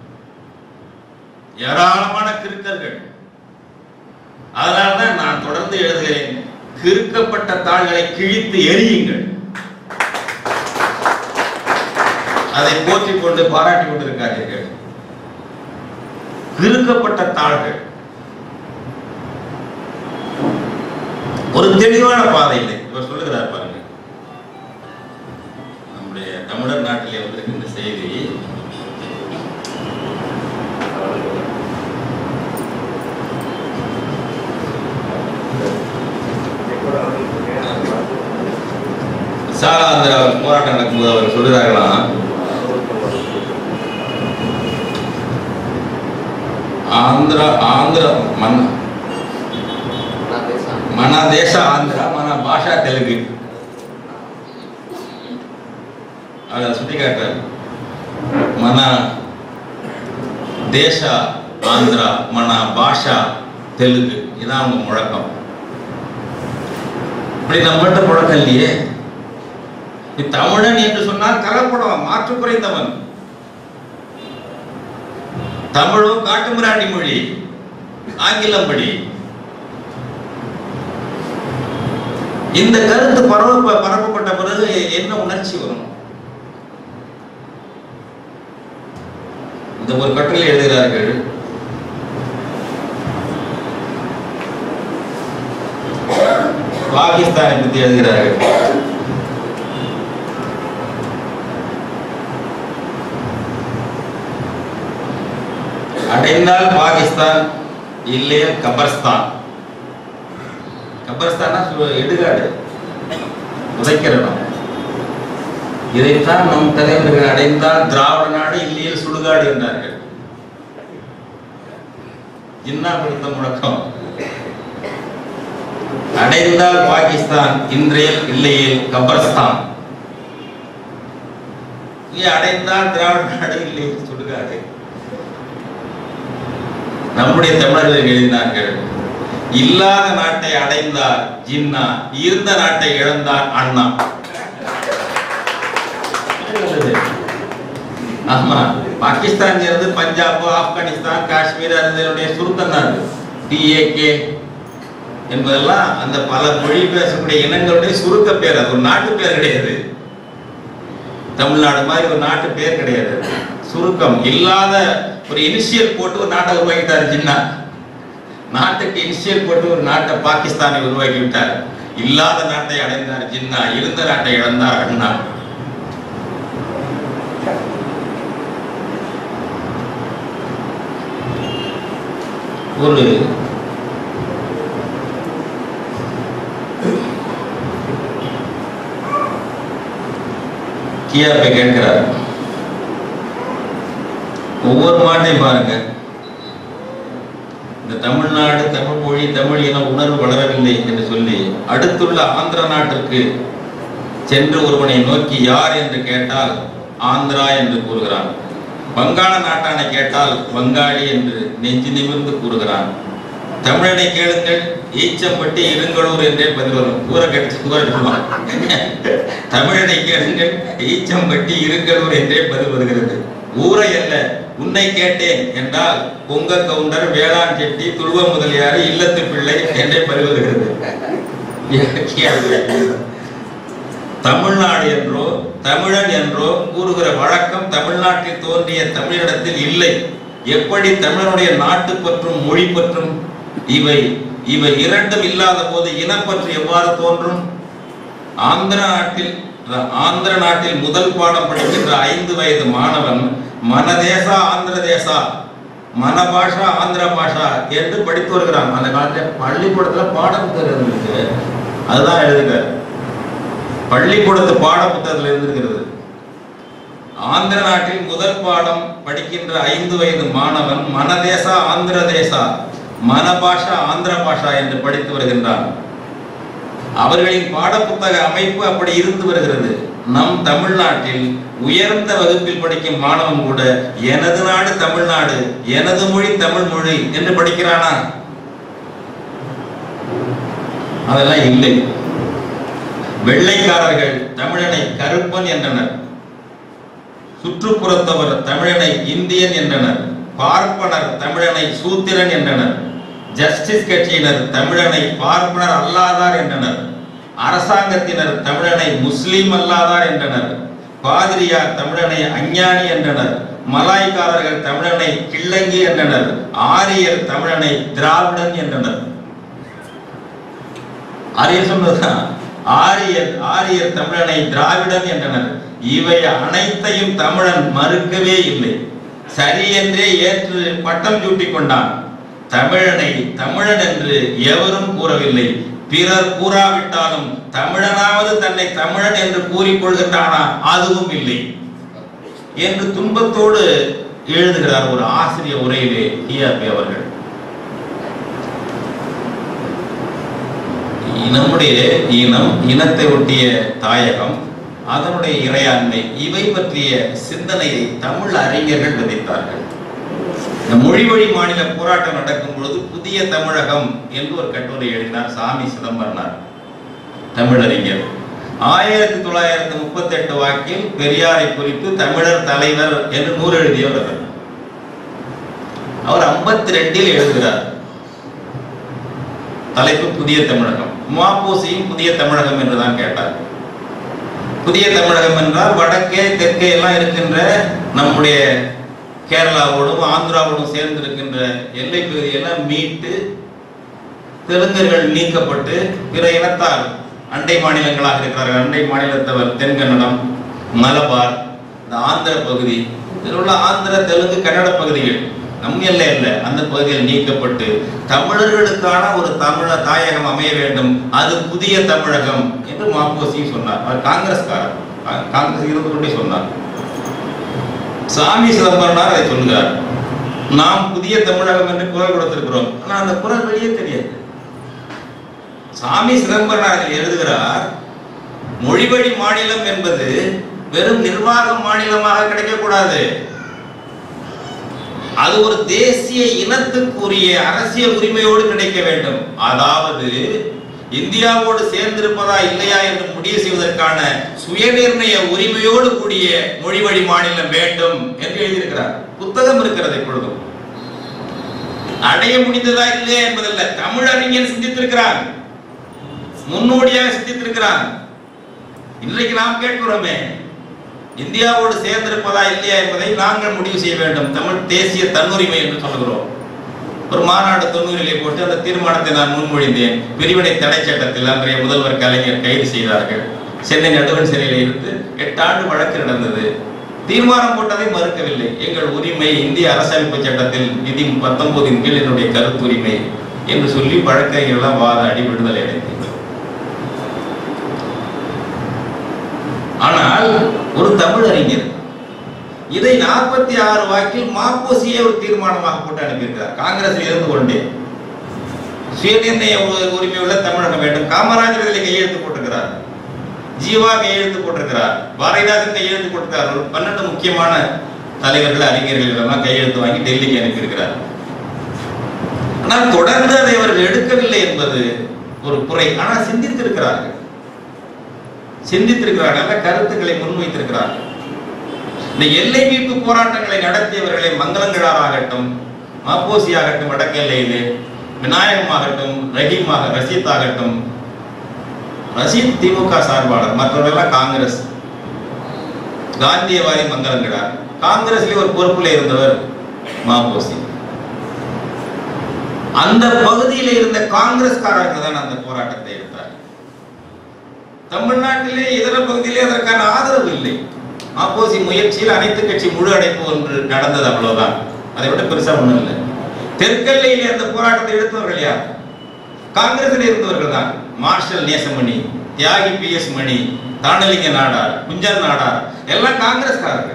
ஏராளமான கிறுக்கர்கள் அதனால்தான் நான் தொடர்ந்து எழுதுகிறேன் கிறுக்கப்பட்ட தாள்களை கிழித்து எரியுங்கள் அதை போற்றிக் கொண்டு பாராட்டி கொண்டிருக்காதீர்கள் கிறுக்கப்பட்ட தாள்கள் ஒரு தெளிவான பாதை இல்லை இவர் சொல்லுகிறார் பாருங்க நம்முடைய தமிழர் நாட்டிலே வந்திருக்கின்ற செய்தி சாலாந்திர போராட்டம் நடக்கும்போது அவர் சொல்லுறாங்களாம் ஆந்திரா ஆந்திர மன் நான் பேசுறேன் మన దేశ ఆంధ్ర మన భాష తెలుగు அதை சுட்டி காட்டுறாரு మన தேச ஆந்திரா మన భాష தெலுங்கு இதான் அவங்க முழக்கம் இப்படி நம்மகிட்ட முழக்கம் இல்லையே நீ தமிழன் என்று சொன்னால் கலப்படம் மாற்று குறைந்தவன் தமிழும் காட்டுமிராண்டி மொழி ஆங்கிலம் படி இந்த கருத்து பரவ பரப்பப்பட்ட பிறகு என்ன உணர்ச்சி வரும் இந்த ஒரு கட்டுரை எழுதுகிறார்கள் பாகிஸ்தானை பற்றி எழுதுகிறார்கள் அடைந்தால் பாகிஸ்தான் இல்லையே கபர்ஸ்தான் கபர்ஸ்தானா சு- இடுகாடு புதைக்கிற இடம் இதைத்தான் நம் தலைவர்கள் அடைந்தால் திராவிட நாடு இல்லையே சுடுகாடு என்றார்கள் ஜின்னா கொடுத்த முழக்கம் அடைந்தால் பாகிஸ்தான் இன்றையில் இல்லையே கபரஸ்தான் நீ அடைந்தால் திராவிட நாடு இல்லையே சுடுகாடு நம்முடைய தமிழர்கள் எழுதினார்கள் இல்லாத நாட்டை அடைந்தார் ஜின்னா இருந்த நாட்டை இழந்தார் அண்ணா ஆமா பாகிஸ்தான் இருந்து பஞ்சாப் ஆப்கானிஸ்தான் காஷ்மீர் அதனுடைய சுருக்கம் தான் டிஏகே என்பதெல்லாம் அந்த பல மொழி பேசக்கூடிய இனங்களுடைய சுருக்க பேர் அது ஒரு நாட்டு பேர் கிடையாது தமிழ்நாடு மாதிரி ஒரு நாட்டு பேர் கிடையாது அது. சுருக்கம் இல்லாத ஒரு இனிஷியல் போட்டு ஒரு நாட்டை உருவாக்கிட்டாரு ஜின்னா நாட்டுக்கு இனிஷியல் போட்டு ஒரு நாட்டை பாகிஸ்தானை உருவாக்கி விட்டார் இல்லாத நாட்டை அடைந்தார் ஜின்னா இருந்த நாட்டை இழந்தார் அண்ணா ஒரு கியாப்பை கேட்கிறார் ஒவ்வொரு மாட்டையும் பாருங்க இந்த தமிழ்நாடு தமிழ் மொழி தமிழ் என உணர்வு வளரவில்லை என்று சொல்லி அடுத்துள்ள ஆந்திர நாட்டிற்கு சென்று ஒருவனை நோக்கி யார் என்று கேட்டால் ஆந்திரா என்று கூறுகிறான் வங்காள நாட்டானை கேட்டால் வங்காளி என்று நெஞ்சு நிமிர்ந்து கூறுகிறான் தமிழனை கேளுங்கள் ஈச்சம்பட்டி இருங்களூர் என்றே பதில் வரும் கூற கட்டு கூற சொல்லுவான் தமிழனை கேளுங்கள் ஈச்சம்பட்டி இருங்களூர் என்றே பதில் வருகிறது ஊரை அல்ல உன்னை கேட்டேன் என்றால் பொங்க கவுண்டர் வேளாண் செட்டி துருவ முதலியார் இல்லத்து பிள்ளை என்றே பதில் வருகிறது தமிழ்நாடு என்றோ தமிழன் என்றோ கூறுகிற வழக்கம் தமிழ்நாட்டில் தோன்றிய தமிழிடத்தில் இல்லை எப்படி தமிழனுடைய நாட்டு பற்றும் மொழி பற்றும் இவை இவை இரண்டும் இல்லாத போது இனப்பற்று எவ்வாறு தோன்றும் ஆந்திர நாட்டில் ஆந்திர நாட்டில் முதல் பாடம் படிக்கின்ற ஐந்து வயது மாணவன் மனதேசா ஆந்திர தேசா மனபாஷா ஆந்திர பாஷா என்று படித்து வருகிறான் அந்த காலத்துல பள்ளிக்கூடத்துல பாடம் புத்தகம் இருக்கு அதுதான் எழுதுகிறார் பள்ளிக்கூடத்து பாட புத்தகத்தில் இருந்திருக்கிறது ஆந்திர நாட்டில் முதல் பாடம் படிக்கின்ற ஐந்து வயது மாணவன் மனதேசா ஆந்திர தேசா மனபாஷா ஆந்திர பாஷா என்று படித்து வருகின்றான் அவர்களின் பாடப்புத்தக அமைப்பு அப்படி இருந்து வருகிறது நம் தமிழ்நாட்டில் உயர்ந்த வகுப்பில் படிக்கும் மாணவன் கூட எனது நாடு தமிழ்நாடு எனது மொழி தமிழ் மொழி என்று படிக்கிறானா அதெல்லாம் இல்லை வெள்ளைக்காரர்கள் தமிழனை கருப்பன் என்றனர் சுற்றுப்புறத்தவர் தமிழனை இந்தியன் என்றனர் பார்ப்பனர் தமிழனை சூத்திரன் என்றனர் ஜஸ்டிஸ் கட்சியினர் தமிழனை பார்ப்பனர் அல்லாதார் என்றனர் அரசாங்கத்தினர் தமிழனை முஸ்லீம் அல்லாதார் என்றனர் பாதிரியார் தமிழனை அஞ்ஞானி என்றனர் மலாய்க்காரர்கள் தமிழனை கிள்ளங்கி என்றனர் ஆரியர் தமிழனை திராவிடன் என்றனர் ஆரியர் சொன்னதுதான் ஆரியர் ஆரியர் தமிழனை திராவிடன் என்றனர் இவை அனைத்தையும் தமிழன் மறுக்கவே இல்லை சரி என்றே ஏற்று பட்டம் சூட்டிக் கொண்டான் தமிழனை தமிழன் என்று எவரும் கூறவில்லை பிறர் கூறாவிட்டாலும் தமிழனாவது தன்னை தமிழன் என்று கூறிக்கொள்கின்றானா அதுவும் இல்லை என்று துன்பத்தோடு எழுதுகிறார் ஒரு ஆசிரியர் உரையிலே டிஆர்பி அவர்கள் நம்முடைய இனம் இனத்தை ஒட்டிய தாயகம் அதனுடைய இறையாண்மை இவை பற்றிய சிந்தனையை தமிழ் அறிஞர்கள் விதைத்தார்கள் இந்த மொழி வழி மாநில போராட்டம் நடக்கும் பொழுது புதிய தமிழகம் என்று ஒரு கட்டுரை எழுதினார் சாமி சிதம்பரனார் தமிழறிஞர் ஆயிரத்தி தொள்ளாயிரத்தி முப்பத்தி எட்டு வாக்கில் பெரியாரை குறித்து தமிழர் தலைவர் என்று நூறு எழுதியவர் அவர் அவர் ஐம்பத்தி ரெண்டில் எழுதுகிறார் தலைப்பு புதிய தமிழகம் மாப்போசியும் புதிய தமிழகம் என்றுதான் கேட்டார் புதிய தமிழகம் என்றால் வடக்கே தெற்கே எல்லாம் இருக்கின்ற நம்முடைய கேரளாவோடும் ஆந்திராவோடும் சேர்ந்து இருக்கின்ற எல்லை பகுதியெல்லாம் மீட்டு தெலுங்கர்கள் நீக்கப்பட்டு பிற இனத்தார் அண்டை மாநிலங்களாக இருக்கிறார்கள் அண்டை மாநிலத்தவர் தென்கன்னடம் மலபார் இந்த ஆந்திர பகுதி இதில் உள்ள ஆந்திர தெலுங்கு கன்னட பகுதிகள் நம் எல்லை அல்ல அந்த பகுதியில் நீக்கப்பட்டு தமிழர்களுக்கான ஒரு தமிழ தாயகம் அமைய வேண்டும் அது புதிய தமிழகம் என்று மாப்போசி சொன்னார் அவர் காங்கிரஸ்காரர் கா- காங்கிரஸ் இருந்து கொண்டே சொன்னார் சாமி சிதம்பரனார் அதை சொல்கிறார் நாம் புதிய தமிழகம் என்று குரல் கொடுத்திருக்கிறோம் ஆனால் அந்த குரல் வெளியே தெரியாது சாமி சிதம்பரனார் அதில் எழுதுகிறார் மொழிவழி மாநிலம் என்பது வெறும் நிர்வாக மாநிலமாக கிடைக்கக்கூடாது அது ஒரு தேசிய இனத்துக்குரிய அரசியல் உரிமையோடு கிடைக்க வேண்டும் அதாவது இந்தியாவோடு சேர்ந்திருப்பதா இல்லையா என்று முடிவு செய்வதற்கான சுயநிர்ணய உரிமையோடு கூடிய மொழிவழி மாநிலம் வேண்டும் என்று எழுதியிருக்கிறார் புத்தகம் இருக்கிறது இப்பொழுதும் அடைய முடிந்ததா இல்லையா என்பதல்ல தமிழறிஞன் சிந்தித்திருக்கிறான் முன்னோடியாக சிந்தித்திருக்கிறான் இன்றைக்கு நாம் கேட்கிறோமே இந்தியாவோடு சேர்ந்திருப்பதா இல்லையா என்பதை நாங்கள் முடிவு செய்ய வேண்டும் தமிழ் தேசிய தன்னுரிமை என்று சொல்கிறோம் ஒரு மாநாடு தொண்ணூறிலே போட்டு அந்த தீர்மானத்தை நான் முன்மொழிந்தேன் பிரிவினை தடை சட்டத்தில் அன்றைய முதல்வர் கலைஞர் கைது செய்தார்கள் சென்னை நடுவன் சிறையில் இருந்து எட்டு ஆண்டு வழக்கு நடந்தது தீர்மானம் போட்டதை மறுக்கவில்லை எங்கள் உரிமை இந்திய அரசமைப்பு சட்டத்தில் விதி பத்தொன்பதின் கீழ் என்னுடைய கருத்துரிமை என்று சொல்லி வழக்கறிஞர்கள்லாம் வாதாடி விடுதலை அடைந்தது ஆனால் ஒரு தமிழறிஞர் இதை நாற்பத்தி ஆறு வாக்கில் மாப்போசியே ஒரு தீர்மானமாக போட்டு அனுப்பியிருக்கிறார் காங்கிரஸில் இருந்து கொண்டே சுயநிர்ணய உ- உரிமை உள்ள தமிழகம் வேண்டும் காமராஜர் இதில் கையெழுத்து போட்டிருக்கிறார் ஜீவா கையெழுத்து போட்டிருக்கிறார் பாரதிதாசன் கையெழுத்து போட்டிருக்கிறார் ஒரு பன்னெண்டு முக்கியமான தலைவர்கள் அறிஞர்கள் எல்லாம் கையெழுத்து வாங்கி டெல்லிக்கு அனுப்பியிருக்கிறார் ஆனால் தொடர்ந்து அதை அவர்கள் எடுக்கவில்லை என்பது ஒரு குறை ஆனால் சிந்தித்திருக்கிறார்கள் சிந்தித்திருக்கிறார்கள் நல்ல கருத்துக்களை முன்வைத்திருக்கிறார்கள் இந்த எல்லை மீட்பு போராட்டங்களை நடத்தியவர்களை மங்களங்களார் ஆகட்டும் மாப்போசி ஆகட்டும் வடக்கு எல்லையிலே விநாயகம் ஆகட்டும் ரஹீம் ஆக ரஷீத் ஆகட்டும் ரஷீத் திமுக சார்பாளர் மற்றவர்களெல்லாம் காங்கிரஸ் காந்தியவாதி மங்களங்களார் காங்கிரஸ்ல ஒரு பொறுப்புல இருந்தவர் மாப்போசி அந்த பகுதியில் இருந்த காங்கிரஸ்காரர்கள் தான் அந்த போராட்டத்தை எடுத்தார் தமிழ்நாட்டிலே இதர பகுதியிலே அதற்கான ஆதரவு இல்லை ஆப்போசி முயற்சியில் அனைத்து கட்சி முழு அடைப்பு ஒன்று நடந்தது அவ்வளவுதான் அதை விட பெருசா ஒண்ணும் இல்லை தெற்கெல்லையிலே அந்த போராட்டத்தை எடுத்தவர்கள் யார் காங்கிரஸில் இருந்தவர்கள் தான் மார்ஷல் நேசமணி தியாகி பி எஸ் மணி தானலிங்க நாடார் குஞ்சல் நாடார் எல்லாம் காங்கிரஸ்காரர்கள்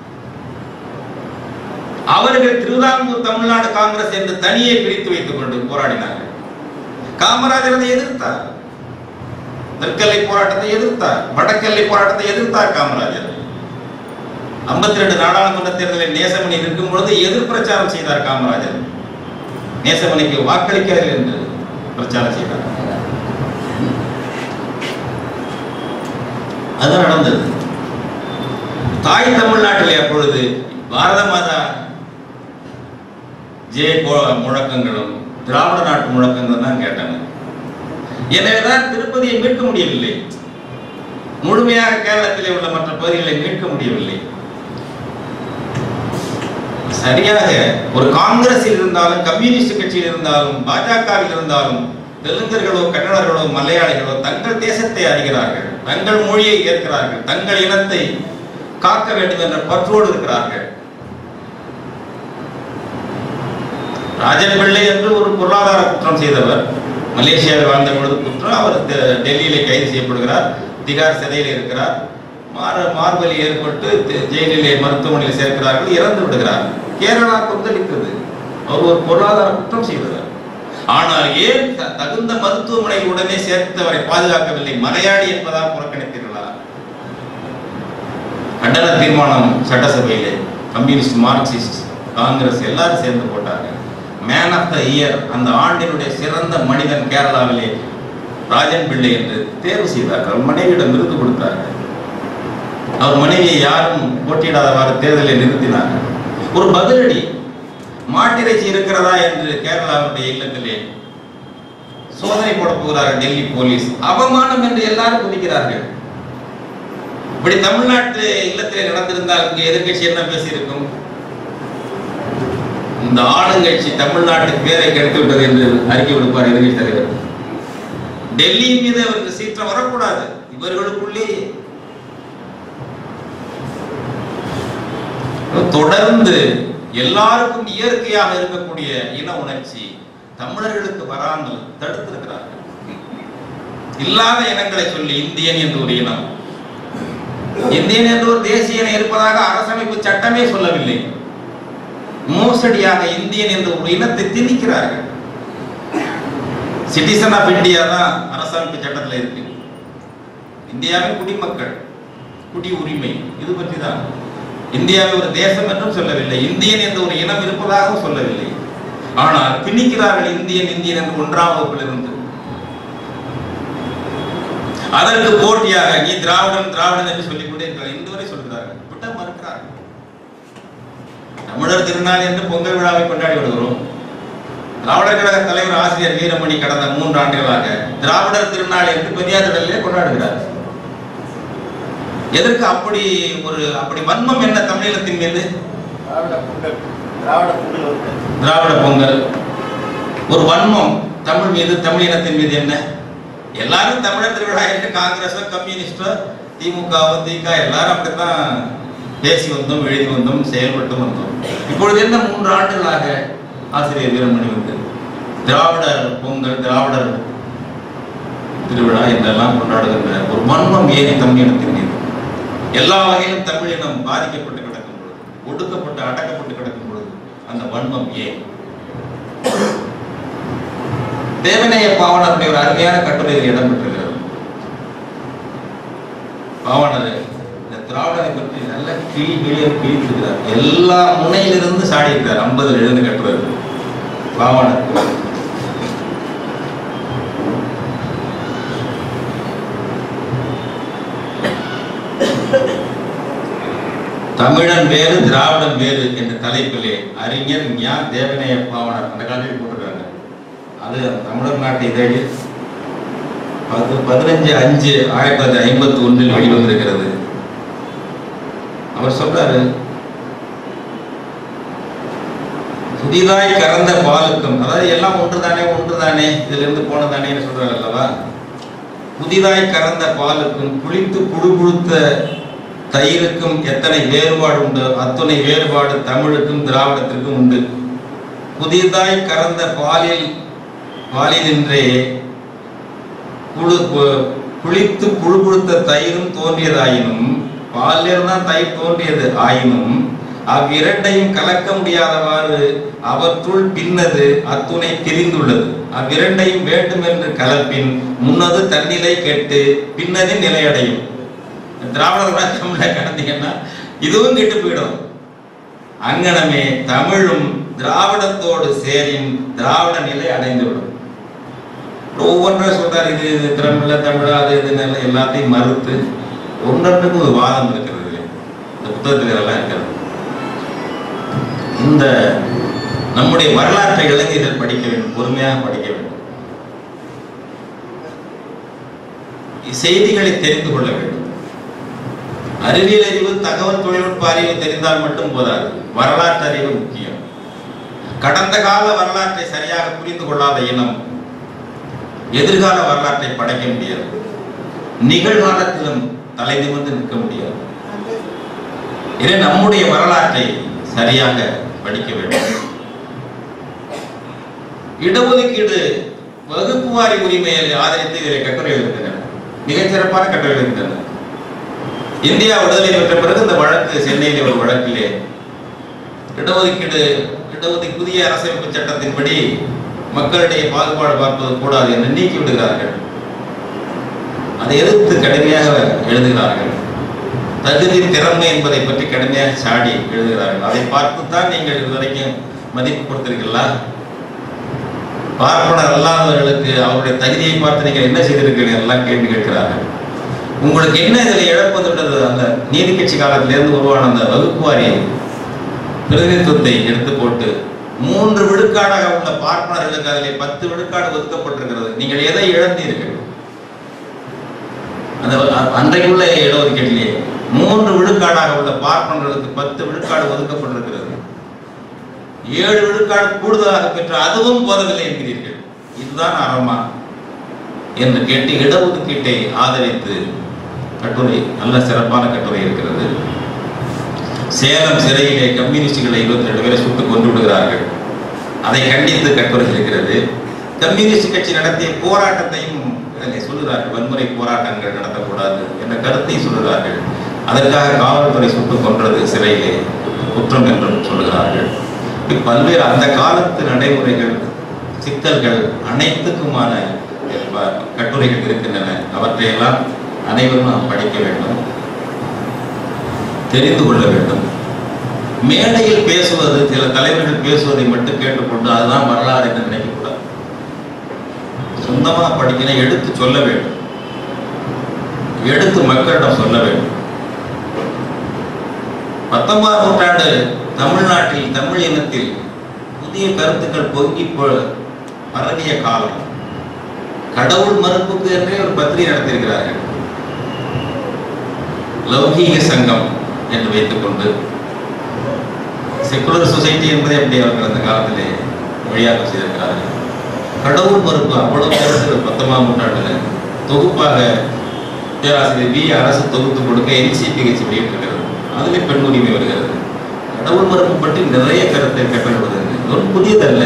அவர்கள் திருவிதாங்கூர் தமிழ்நாடு காங்கிரஸ் என்று தனியே பிரித்து வைத்துக் கொண்டு போராடினார்கள் காமராஜர் அதை எதிர்த்தார் தெற்கெல்லை போராட்டத்தை எதிர்த்தார் வடக்கெல்லை போராட்டத்தை எதிர்த்தார் காமராஜர் ஐம்பத்தி ரெண்டு நாடாளுமன்ற தேர்தலில் நேசமணி இருக்கும் பொழுது எதிர் பிரச்சாரம் செய்தார் காமராஜர் நேசமணிக்கு வாக்களிக்கிறார்கள் என்று பிரச்சாரம் செய்தார் அது நடந்தது தாய் தமிழ்நாட்டிலே அப்பொழுது பாரத மாதா ஜெய கோ- முழக்கங்களும் திராவிட நாட்டு முழக்கங்களும் தான் கேட்டாங்க எனவேதான் திருப்பதியை மீட்க முடியவில்லை முழுமையாக கேரளத்திலே உள்ள மற்ற பகுதிகளை மீட்க முடியவில்லை சரியாக ஒரு காங்கிரஸில் இருந்தாலும் கம்யூனிஸ்ட் கட்சியில் இருந்தாலும் பாஜகவில் இருந்தாலும் தெலுங்கர்களோ கன்னடர்களோ மலையாளிகளோ தங்கள் தேசத்தை அறிகிறார்கள் தங்கள் மொழியை ஏற்கிறார்கள் தங்கள் இனத்தை காக்க வேண்டும் என்ற பற்றோடு இருக்கிறார்கள் ராஜன் பிள்ளை என்று ஒரு பொருளாதார குற்றம் செய்தவர் மலேசியாவில் வாழ்ந்த பொழுது குற்றம் அவர் டெ- டெல்லியிலே கைது செய்யப்படுகிறார் திகார் சிறையில் இருக்கிறார் மார மார்பலி ஏற்பட்டு தி- ஜெயிலிலே மருத்துவமனையில் சேர்க்கிறார்கள் இறந்து விடுகிறார் கேரளா கொந்தளித்தது அவர் ஒரு பொருளாதார குற்றம் செய்தவர் ஆனால் ஏன் த- தகுந்த மருத்துவமனையில் உடனே சேர்த்து அவரை பாதுகாக்கவில்லை மலையாளி என்பதால் புறக்கணித்தீர்களா கண்டன தீர்மானம் சட்டசபையிலே கம்யூனிஸ்ட் மார்க்சிஸ்ட் காங்கிரஸ் எல்லாரும் சேர்ந்து போட்டாங்க மேன் ஆஃப் த இயர் அந்த ஆண்டினுடைய சிறந்த மனிதன் கேரளாவிலே ராஜன் பிள்ளை என்று தேர்வு செய்தார்கள் அவர் மனைவியிடம் விருது கொடுத்தார்கள் அவர் மனைவியை யாரும் போட்டியிடாதவாறு தேர்தலில் நிறுத்தினார்கள் ஒரு பதிலடி மாட்டிறைச்சி இருக்கிறதா என்று கேரளாவுடைய இல்லத்திலே சோதனை போட போகிறார்கள் டெல்லி போலீஸ் அவமானம் என்று எல்லாரும் குதிக்கிறார்கள் இப்படி தமிழ்நாட்டு இல்லத்திலே நடந்திருந்தால் இங்கே எதிர்கட்சி என்ன பேசியிருக்கும் இந்த ஆளுங்கட்சி தமிழ்நாட்டுக்கு பேரை கெடுத்து விட்டது என்று அறிக்கை விடுப்பார் எதிர்கட்சி தலைவர் டெல்லி மீது அவருக்கு சீற்றம் வரக்கூடாது இவர்களுக்குள்ளேயே தொடர்ந்து எல்லாருக்கும் இயற்கையாக இருக்கக்கூடிய இன உணர்ச்சி தமிழர்களுக்கு வராமல் தடுத்திருக்கிறார்கள் இல்லாத இனங்களை சொல்லி இந்தியன் என்று ஒரு இனம் இந்தியன் என்று ஒரு தேசிய இனம் இருப்பதாக அரசமைப்பு சட்டமே சொல்லவில்லை மோசடியாக இந்தியன் என்ற ஒரு இனத்தை திணிக்கிறார்கள் சிட்டிசன் ஆஃப் இந்தியா தான் அரசமைப்பு சட்டத்தில் இருக்கு இந்தியாவின் குடிமக்கள் குடி உரிமை இது பற்றி தான் இந்தியாவை ஒரு தேசம் என்றும் சொல்லவில்லை இந்தியன் என்ற ஒரு இனம் இருப்பதாகவும் சொல்லவில்லை ஆனால் திணிக்கிறார்கள் இந்தியன் இந்தியன் என்று ஒன்றாம் வகுப்பிலிருந்து அதற்கு போட்டியாக நீ திராவிடன் திராவிடன் என்று சொல்லிக் கொண்டே இருக்கிறார் இன்று வரை சொல்கிறார்கள் விட்ட மறுக்கிறார்கள் தமிழர் திருநாள் என்று பொங்கல் விழாவை கொண்டாடி விடுகிறோம் திராவிடர் கழக தலைவர் ஆசிரியர் வீரமணி கடந்த மூன்று ஆண்டுகளாக திராவிடர் திருநாள் என்று பெரியாரிடலே கொண்டாடுகிறார் எதற்கு அப்படி ஒரு அப்படி வன்மம் என்ன தமிழீழத்தின் மீது திராவிட பொங்கல் திராவிட பொங்கல் வந்து திராவிட பொங்கல் ஒரு வன்மம் தமிழ் மீது தமிழ் இனத்தின் மீது என்ன எல்லாரும் தமிழர் திருவிழா என்று காங்கிரஸோ கம்யூனிஸ்டோ திமுகவோ திக எல்லாரும் அப்படித்தான் பேசி வந்தோம் எழுதி வந்தோம் செயல்பட்டு வந்தோம் இப்பொழுது என்ன மூன்று ஆண்டுகளாக ஆசிரியர் வீரமணி வந்து திராவிடர் பொங்கல் திராவிடர் திருவிழா என்றெல்லாம் கொண்டாடுகின்ற ஒரு வன்மம் ஏன் தமிழ் இனத்தின் மீது எல்லா வகையிலும் தமிழ் இனம் பாதிக்கப்பட்டு கிடக்கும் பொழுது ஒடுக்கப்பட்டு அடக்கப்பட்டு கிடக்கும் பொழுது அந்த வன்மம் ஏன் தேவநேய பாவனருடைய ஒரு அருமையான கட்டுரையில் இடம்பெற்றிருக்கிறது பாவனர் இந்த திராவிடரை பற்றி நல்ல கிளி கிளியை கிழித்திருக்கிறார் எல்லா முனையிலிருந்து சாடி இருக்கிறார் ஐம்பதுல எழுந்து கட்டுறது பாவனர் தமிழன் வேறு திராவிடன் வேறு என்ற தலைப்பிலே அறிஞர் ஞா தேவநேய பாவனர் அந்த காலத்தில் போட்டிருக்காங்க அது தமிழர் நாட்டு இதழில் பது பதினஞ்சு அஞ்சு ஆயிரத்தி தொள்ளாயிரத்தி ஐம்பத்தி ஒன்றில் வெளிவந்திருக்கிறது அவர் சொல்றாரு புதிதாய் கறந்த பாலுக்கும் அதாவது எல்லாம் ஒன்றுதானே ஒன்றுதானே இதுல இருந்து போனதானேன்னு சொல்றாரு அல்லவா புதிதாய் கறந்த பாலுக்கும் குளித்து புழுபுழுத்த தயிருக்கும் எத்தனை வேறுபாடு உண்டு அத்துணை வேறுபாடு தமிழுக்கும் திராவிடத்திற்கும் உண்டு புதிதாய் கறந்த பாலில் பாலினின்றே குழு கு- குளித்து புழுபுழுத்த தயிரும் தோன்றியதாயினும் பாலிலிருந்து தான் தயிர் தோன்றியது ஆயினும் அவ்விரண்டையும் கலக்க முடியாதவாறு அவற்றுள் பின்னது அத்துணை பிரிந்துள்ளது அவ்விரண்டையும் வேண்டும் என்று கலப்பின் முன்னது தன்னிலை கெட்டு பின்னது நிலையடையும் திராவிட ராஜ்யம்ல கடந்தீங்கன்னா இதுவும் கெட்டு போயிடும் அங்கனமே தமிழும் திராவிடத்தோடு சேரின் திராவிட நிலை அடைந்துவிடும் ஒவ்வொன்றும் சொல்றாரு இது இது திறமில்ல தமிழா அது இதுன்னு எல்லாம் எல்லாத்தையும் மறுத்து ஒன்றொன்றுக்கும் ஒரு வாதம் இருக்கிறது இதுல. இந்த புத்தகத்தில் இதெல்லாம் இருக்கிறது இந்த நம்முடைய வரலாற்றை இளைஞர்கள் படிக்க வேண்டும் பொறுமையாக படிக்க வேண்டும் செய்திகளை தெரிந்து கொள்ள வேண்டும் அறிவியல் அறிவு தகவல் தொழில்நுட்ப அறிவு தெரிந்தால் மட்டும் போதாது வரலாற்று அறிவு முக்கியம் கடந்த கால வரலாற்றை சரியாக புரிந்து கொள்ளாத இனம் எதிர்கால வரலாற்றை படைக்க முடியாது நிகழ்காலத்திலும் தலை நிமிர்ந்து நிற்க முடியாது எனவே நம்முடைய வரலாற்றை சரியாக படிக்க வேண்டும் இடஒதுக்கீடு வகுப்பு வாரி உரிமையை ஆதரித்து இதில் கட்டுரை எழுதுகின்றன மிகச்சிறப்பான கட்டுரை எழுதுகின்றன இந்தியா விடுதலை பெற்ற பிறகு இந்த வழக்கு சென்னையில் ஒரு வழக்கிலே இடஒதுக்கீடு இடஒதுக்கீடு புதிய அரசமைப்பு சட்டத்தின்படி மக்களிடையே பாகுபாடு பார்ப்பது கூடாது என்று நீக்கி விடுகிறார்கள் அதை எதிர்த்து கடுமையாக எழுதுகிறார்கள் தகுதி திறமை என்பதை பற்றி கடுமையாக சாடி எழுதுகிறார்கள் அதை பார்த்துத்தான் நீங்கள் இதுவரைக்கும் மதிப்பு கொடுத்திருக்கீங்களா பார்ப்பனர் அல்லாதவர்களுக்கு அவருடைய தகுதியை பார்த்து நீங்கள் என்ன செய்திருக்கிறீர்கள் எல்லாம் கேள்வி கேட்கிறார்கள் உங்களுக்கு என்ன இதில் இழப்பதுன்றது அந்த நீதி கட்சி காலத்திலிருந்து உருவான அந்த வகுப்பு வாரி பிரதிநிதித்துவத்தை எடுத்து போட்டு மூன்று விழுக்காடாக உள்ள பார்ப்பனர்களுக்கு அதில் பத்து விழுக்காடு ஒதுக்கப்பட்டிருக்கிறது நீங்கள் எதை இழந்தீர்கள் அந்த அ- அன்றைக்குள்ள இடஒதுக்கீட்டிலே மூன்று விழுக்காடாக உள்ள பார்ப்பனர்களுக்கு பத்து விழுக்காடு ஒதுக்கப்பட்டிருக்கிறது ஏழு விழுக்காடு கூடுதலாக பெற்று அதுவும் போதவில்லை என்கிறீர்கள் இதுதான் அறமா என்று கேட்டு இடஒதுக்கீட்டை ஆதரித்து கட்டுரை நல்ல சிறப்பான கட்டுரை இருக்கிறது சேலம் சிறையிலே கம்யூனிஸ்டுகளை இருபத்தி ரெண்டு பேரை சுட்டுக் கொண்டு விடுகிறார்கள் அதை கண்டித்து கட்டுரை இருக்கிறது கம்யூனிஸ்ட் கட்சி நடத்திய போராட்டத்தையும் அதிலே சொல்லுகிறார்கள் வன்முறை போராட்டங்கள் நடத்தக்கூடாது என்ற கருத்தை சொல்லுகிறார்கள் அதற்காக காவல்துறை சுட்டுக் கொன்றது சிறையிலே குற்றம் என்றும் சொல்கிறார்கள் இப்படி பல்வேறு அந்த காலத்து நடைமுறைகள் சிக்கல்கள் அனைத்துக்குமான ப- கட்டுரைகள் இருக்கின்றன அவற்றையெல்லாம் அனைவரும் நாம் படிக்க வேண்டும் தெரிந்து கொள்ள வேண்டும் மேடையில் பேசுவது சில தலைவர்கள் பேசுவதை மட்டும் கேட்டுக்கொண்டு அதுதான் வரலாறு என்று நினைக்கக்கூடாது சொந்தமா படிக்கணும் எடுத்து சொல்ல வேண்டும் எடுத்து மக்களிடம் சொல்ல வேண்டும் பத்தொன்பதாம் நூற்றாண்டு தமிழ்நாட்டில் தமிழ் இனத்தில் புதிய கருத்துக்கள் பொங்கி பொ- பரவிய காலம் கடவுள் மறுப்புக்கு என்றே ஒரு பத்திரிகை நடத்தியிருக்கிறார்கள் லௌகீக சங்கம் என்று வைத்துக்கொண்டு செக்குலர் சொசைட்டி என்பதை அப்படி அவர்கள் அந்த காலத்திலே வழியாக செய்திருக்கிறார்கள் கடவுள் மறுப்பு அவ்வளவு கருத்துக்கள் பத்தொன்பதாம் நூற்றாண்டுல தொகுப்பாக பேராசிரியர் வி அரசு தொகுத்து கொடுக்க என்சிபிஹெச் வெளியிட்டிருக்கிறது அதிலே பெண் உரிமை வருகிறது கடவுள் மறுப்பு பற்றி நிறைய கருத்தை கட்டப்படுகிறது இது ஒரு புதியதல்ல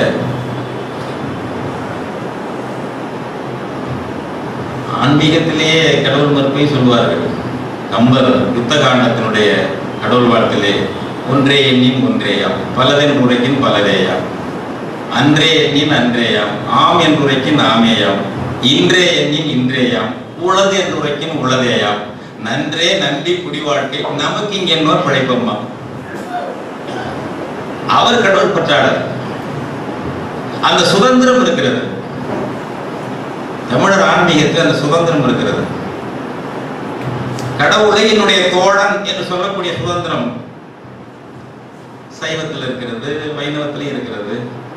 ஆன்மீகத்திலேயே கடவுள் மறுப்பை சொல்வார்கள் கம்பர் யுத்த காண்டத்தினுடைய கடவுள் வாழ்த்திலே ஒன்றே எண்ணின் ஒன்றேயாம் பலதென் உரைக்கின் பலதேயாம் அன்றே எண்ணின் அன்றேயாம் ஆம் என்றுரைக்கின் ஆமேயாம் இன்றே எண்ணின் இன்றேயாம் உளது என்றுரைக்கின் உளதேயாம் நன்றே நன்றி குடி வாழ்க்கை நமக்கு இங்க என்னோர் படைப்பம்மா அவர் கடவுள் பற்றாளர் அந்த சுதந்திரம் இருக்கிறது தமிழர் ஆன்மீகத்தில் அந்த சுதந்திரம் இருக்கிறது கடவுளை என்னுடைய தோழன் என்று சொல்லக்கூடிய சுதந்திரம் சைவத்தில் இருக்கிறது வைணவத்திலும் இருக்கிறது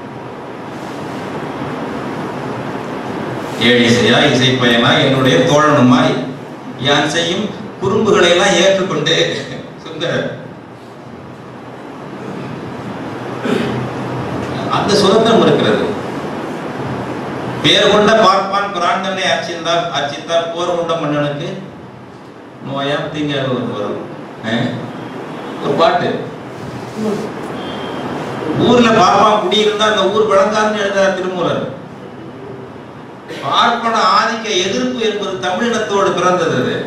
ஏழிசையா இசைப்பயனா என்னுடைய தோழனுமாய் யான் செய்யும் குறும்புகளை எல்லாம் ஏற்றுக்கொண்டு சுந்தரர் அந்த சுதந்திரம் இருக்கிறது பேர் கொண்ட பார்ப்பான் பிராண்டனை அர்ச்சித்தார் அர்ச்சித்தார் போர் கொண்ட மன்னனுக்கு நோயாம் தீங்காக ஒரு வரும் அஹ்? ஒரு பாட்டு ஊர்ல பார்ப்பான் குடியிருந்தா அந்த ஊர் விளங்காதுன்னு எழுதுறார் திருமூலர் பார்ப்பன ஆதிக்க எதிர்ப்பு என்பது தமிழினத்தோடு பிறந்தது அது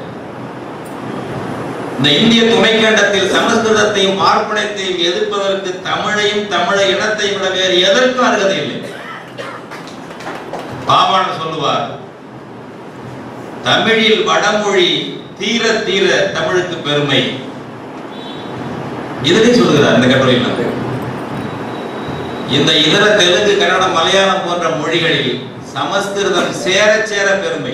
இந்த இந்திய துணைக்கண்டத்தில் சமஸ்கிருதத்தையும் பார்ப்பனத்தையும் எதிர்ப்பதற்கு தமிழையும் தமிழை இனத்தையும் விட வேறு எதற்கும் அருகதை இல்லை பாவான் சொல்லுவார் தமிழில் வடமொழி தீர தீர தமிழுக்கு பெருமை இதனை சொல்லுகிறார் இந்த கட்டுரையில் இந்த இதர தெலுங்கு கன்னடம் மலையாளம் போன்ற மொழிகளில் சமஸ்கிருதம் சேர சேர பெருமை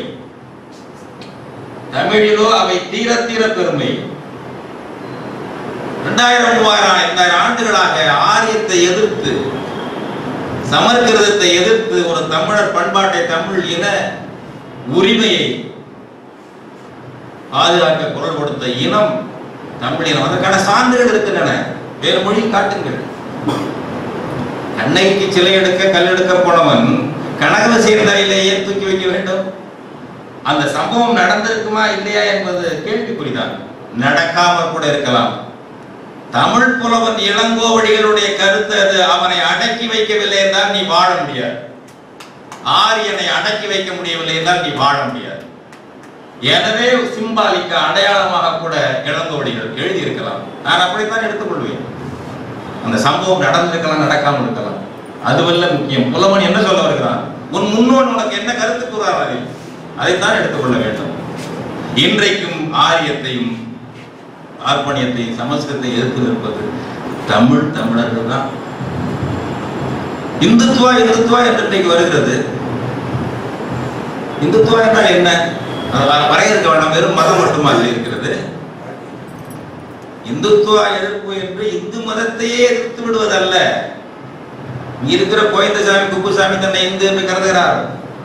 தமிழிலோ அவை தீர தீர பெருமை இரண்டாயிரம் மூவாயிரம் ஐந்தாயிரம் ஆண்டுகளாக ஆரியத்தை எதிர்த்து சமஸ்கிருதத்தை எதிர்த்து ஒரு தமிழர் பண்பாட்டை தமிழ் இன உரிமையை பாதுகாக்க குரல் கொடுத்த இனம் தமிழ் இனம் அதற்கான சான்றுகள் இருக்கின்றன வேறு மொழி காட்டுங்கள் கண்ணைக்கு சிலை எடுக்க கல் எடுக்க போனவன் கனகவசியர் தலையிலேயே தூக்கி வைக்க வேண்டும் அந்த சம்பவம் நடந்திருக்குமா இல்லையா என்பது கேள்விக்குறிதான் நடக்காம கூட இருக்கலாம் தமிழ் புலவன் இளங்கோவடிகளுடைய கருத்து அது அவனை அடக்கி வைக்கவில்லை என்றால் நீ வாழ முடியாது ஆரியனை அடக்கி வைக்க முடியவில்லை என்றால் நீ வாழ முடியாது எனவே சிம்பாலிக்க அடையாளமாக கூட இளங்கோவடிகள் எழுதியிருக்கலாம் நான் அப்படித்தான் எடுத்துக்கொள்வேன் அந்த சம்பவம் நடந்திருக்கலாம் நடக்காமல் இருக்கலாம் அதுவல்ல முக்கியம் புலவன் என்ன சொல்ல வருகிறான் உன் முன்னோன் உனக்கு என்ன கருத்து கூறார் அதில் அதைத்தான் எடுத்துக்கொள்ள வேண்டும் இன்றைக்கும் ஆரியத்தையும் ஆர்ப்பணியத்தையும் சமஸ்கிருதத்தை எதிர்த்து நிற்பது தமிழ் தமிழர்கள் தான் இந்துத்துவா இந்துத்துவா என்று இன்றைக்கு வருகிறது இந்துத்துவா என்றால் என்ன அதை வ- வரையறுக்க வேண்டாம் வெறும் மதம் மட்டுமா அதில் இருக்கிறது இந்துத்துவா எதிர்ப்பு என்று இந்து மதத்தையே எதிர்த்து விடுவதல்ல இங்க இருக்கிற கோயந்தசாமி குப்புசாமி தன்னை இந்து என்று கருதுகிறார்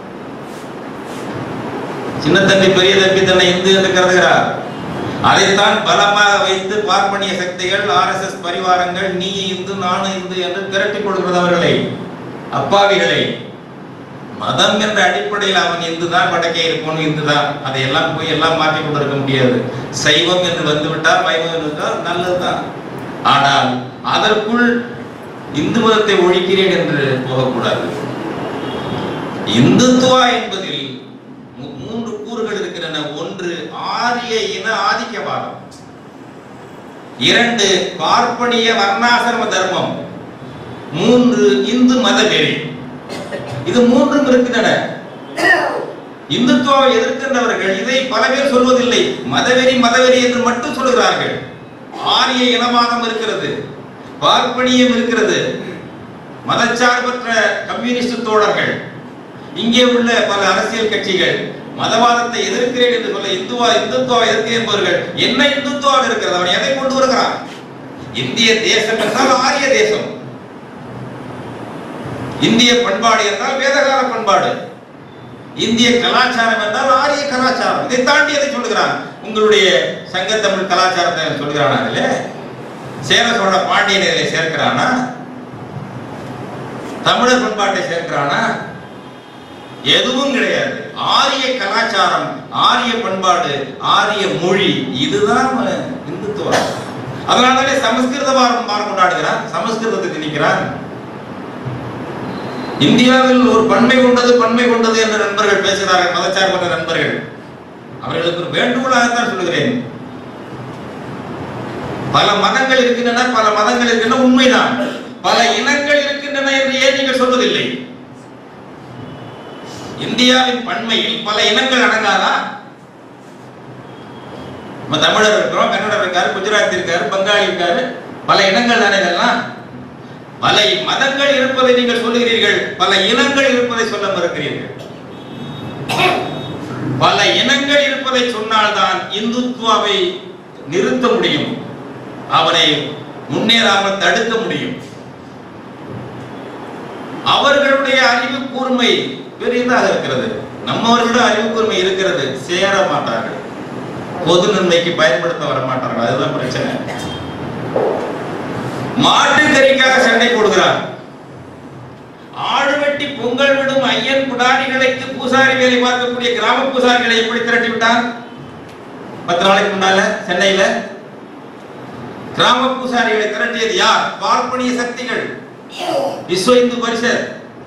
சின்ன தம்பி பெரிய தம்பி தன்னை இந்து என்று கருதுகிறார் அதைத்தான் பலமாக வைத்து பார்ப்பனிய சக்திகள் ஆர்எஸ்எஸ் பரிவாரங்கள் நீ இந்து நானும் இந்து என்று திரட்டி கொடுக்கிறது அவர்களை அப்பாவிகளை மதம் என்ற அடிப்படையில் அவன் இந்துதான் வடக்கே இருப்பவன் இந்துதான் அதையெல்லாம் போய் எல்லாம் மாற்றி கொண்டிருக்க முடியாது சைவம் என்று வந்துவிட்டால் வைவம் என்று வந்தால் நல்லதுதான் ஆனால் அதற்குள் இந்து மதத்தை ஒழிக்கிறேன் என்று போகக்கூடாது இந்துத்துவா என்பதில் மூ- மூன்று கூறுகள் இருக்கின்றன ஒன்று ஆரிய இன ஆதிக்கவாதம் இரண்டு பார்ப்பனிய வர்ணாசிரம தர்மம் மூன்று இந்து மத வெறி இது மூன்றும் இருக்கின்றன இந்துத்துவாவை எதிர்க்கின்றவர்கள் இதை பல பேர் சொல்வதில்லை மதவெறி மதவெறி என்று மட்டும் சொல்கிறார்கள் ஆரிய இனவாதம் இருக்கிறது பார்ப்பனியம் இருக்கிறது மதச்சார்பற்ற கம்யூனிஸ்ட் தோழர்கள் இங்கே உள்ள பல அரசியல் கட்சிகள் மதவாதத்தை எதிர்க்கிறேன் என்று சொல்ல இந்துவா இந்துத்துவா எதிர்க்கிறேன் என்பவர்கள் என்ன இந்துத்துவாக இருக்கிறது அவன் எதை கொண்டு வருகிறான் இந்திய தேசம் என்றால் ஆரிய தேசம் இந்திய பண்பாடு என்றால் வேதகால பண்பாடு இந்திய கலாச்சாரம் என்றால் ஆரிய கலாச்சாரம் இதை தாண்டி எதை சொல்லுகிறான் உங்களுடைய சங்கத்தமிழ் கலாச்சாரத்தை சொல்கிறானா அதுல சேர சோழ பாண்டியன் இதில் சேர்க்கிறானா தமிழர் பண்பாட்டை சேர்க்கிறானா எதுவும் கிடையாது ஆரிய கலாச்சாரம் ஆரிய பண்பாடு ஆரிய மொழி இதுதான் இந்துத்துவம் அதனாலே சமஸ்கிருத வாரம் வாரம் கொண்டாடுகிறான் சமஸ்கிருதத்தை திணிக்கிறான் இந்தியாவில் ஒரு பன்மை கொண்டது பன்மை கொண்டது என்று நண்பர்கள் பேசுகிறார்கள் மதச்சார்பற்ற நண்பர்கள் அவர்களுக்கு ஒரு வேண்டுகோளாகத்தான் சொல்லுகிறேன் பல மதங்கள் இருக்கின்றன பல மதங்கள் இருக்கின்றன உண்மைதான் பல இனங்கள் இருக்கின்றன என்று ஏன் நீங்கள் சொல்வதில்லை இந்தியாவின் பன்மையில் பல இனங்கள் அடங்காதா நம்ம தமிழர் இருக்கிறோம் கன்னடர் இருக்காரு குஜராத் இருக்காரு பங்காளி இருக்காரு பல இனங்கள் தானே இதெல்லாம் பல மதங்கள் இருப்பதை நீங்கள் சொல்லுகிறீர்கள் பல இனங்கள் இருப்பதை சொல்ல மறுக்கிறீர்கள் பல இனங்கள் இருப்பதை சொன்னால்தான் இந்துத்துவாவை நிறுத்த முடியும் அவனை முன்னேறாமல் தடுக்க முடியும் அவர்களுடைய அறிவு கூர்மை பெரியதாக இருக்கிறது நம்மவர்களிடம் அறிவு கூர்மை இருக்கிறது சேர மாட்டார்கள் பொது நன்மைக்கு பயன்படுத்த வர மாட்டார்கள் அதுதான் பிரச்சனை மாட்டுக்கறிக்காக சண்டை போடுகிறார் ஆடு வெட்டி பொங்கல் விடும் ஐயன் குடாரிகளுக்கு பூசாரி வேலை பார்க்கக்கூடிய கிராம பூசாரிகளை எப்படி திரட்டி விட்டார் பத்து நாளைக்கு முன்னால சென்னையில கிராம பூசாரிகளை திரட்டியது யார் பார்ப்பனிய சக்திகள் விஸ்வ இந்து பரிஷத்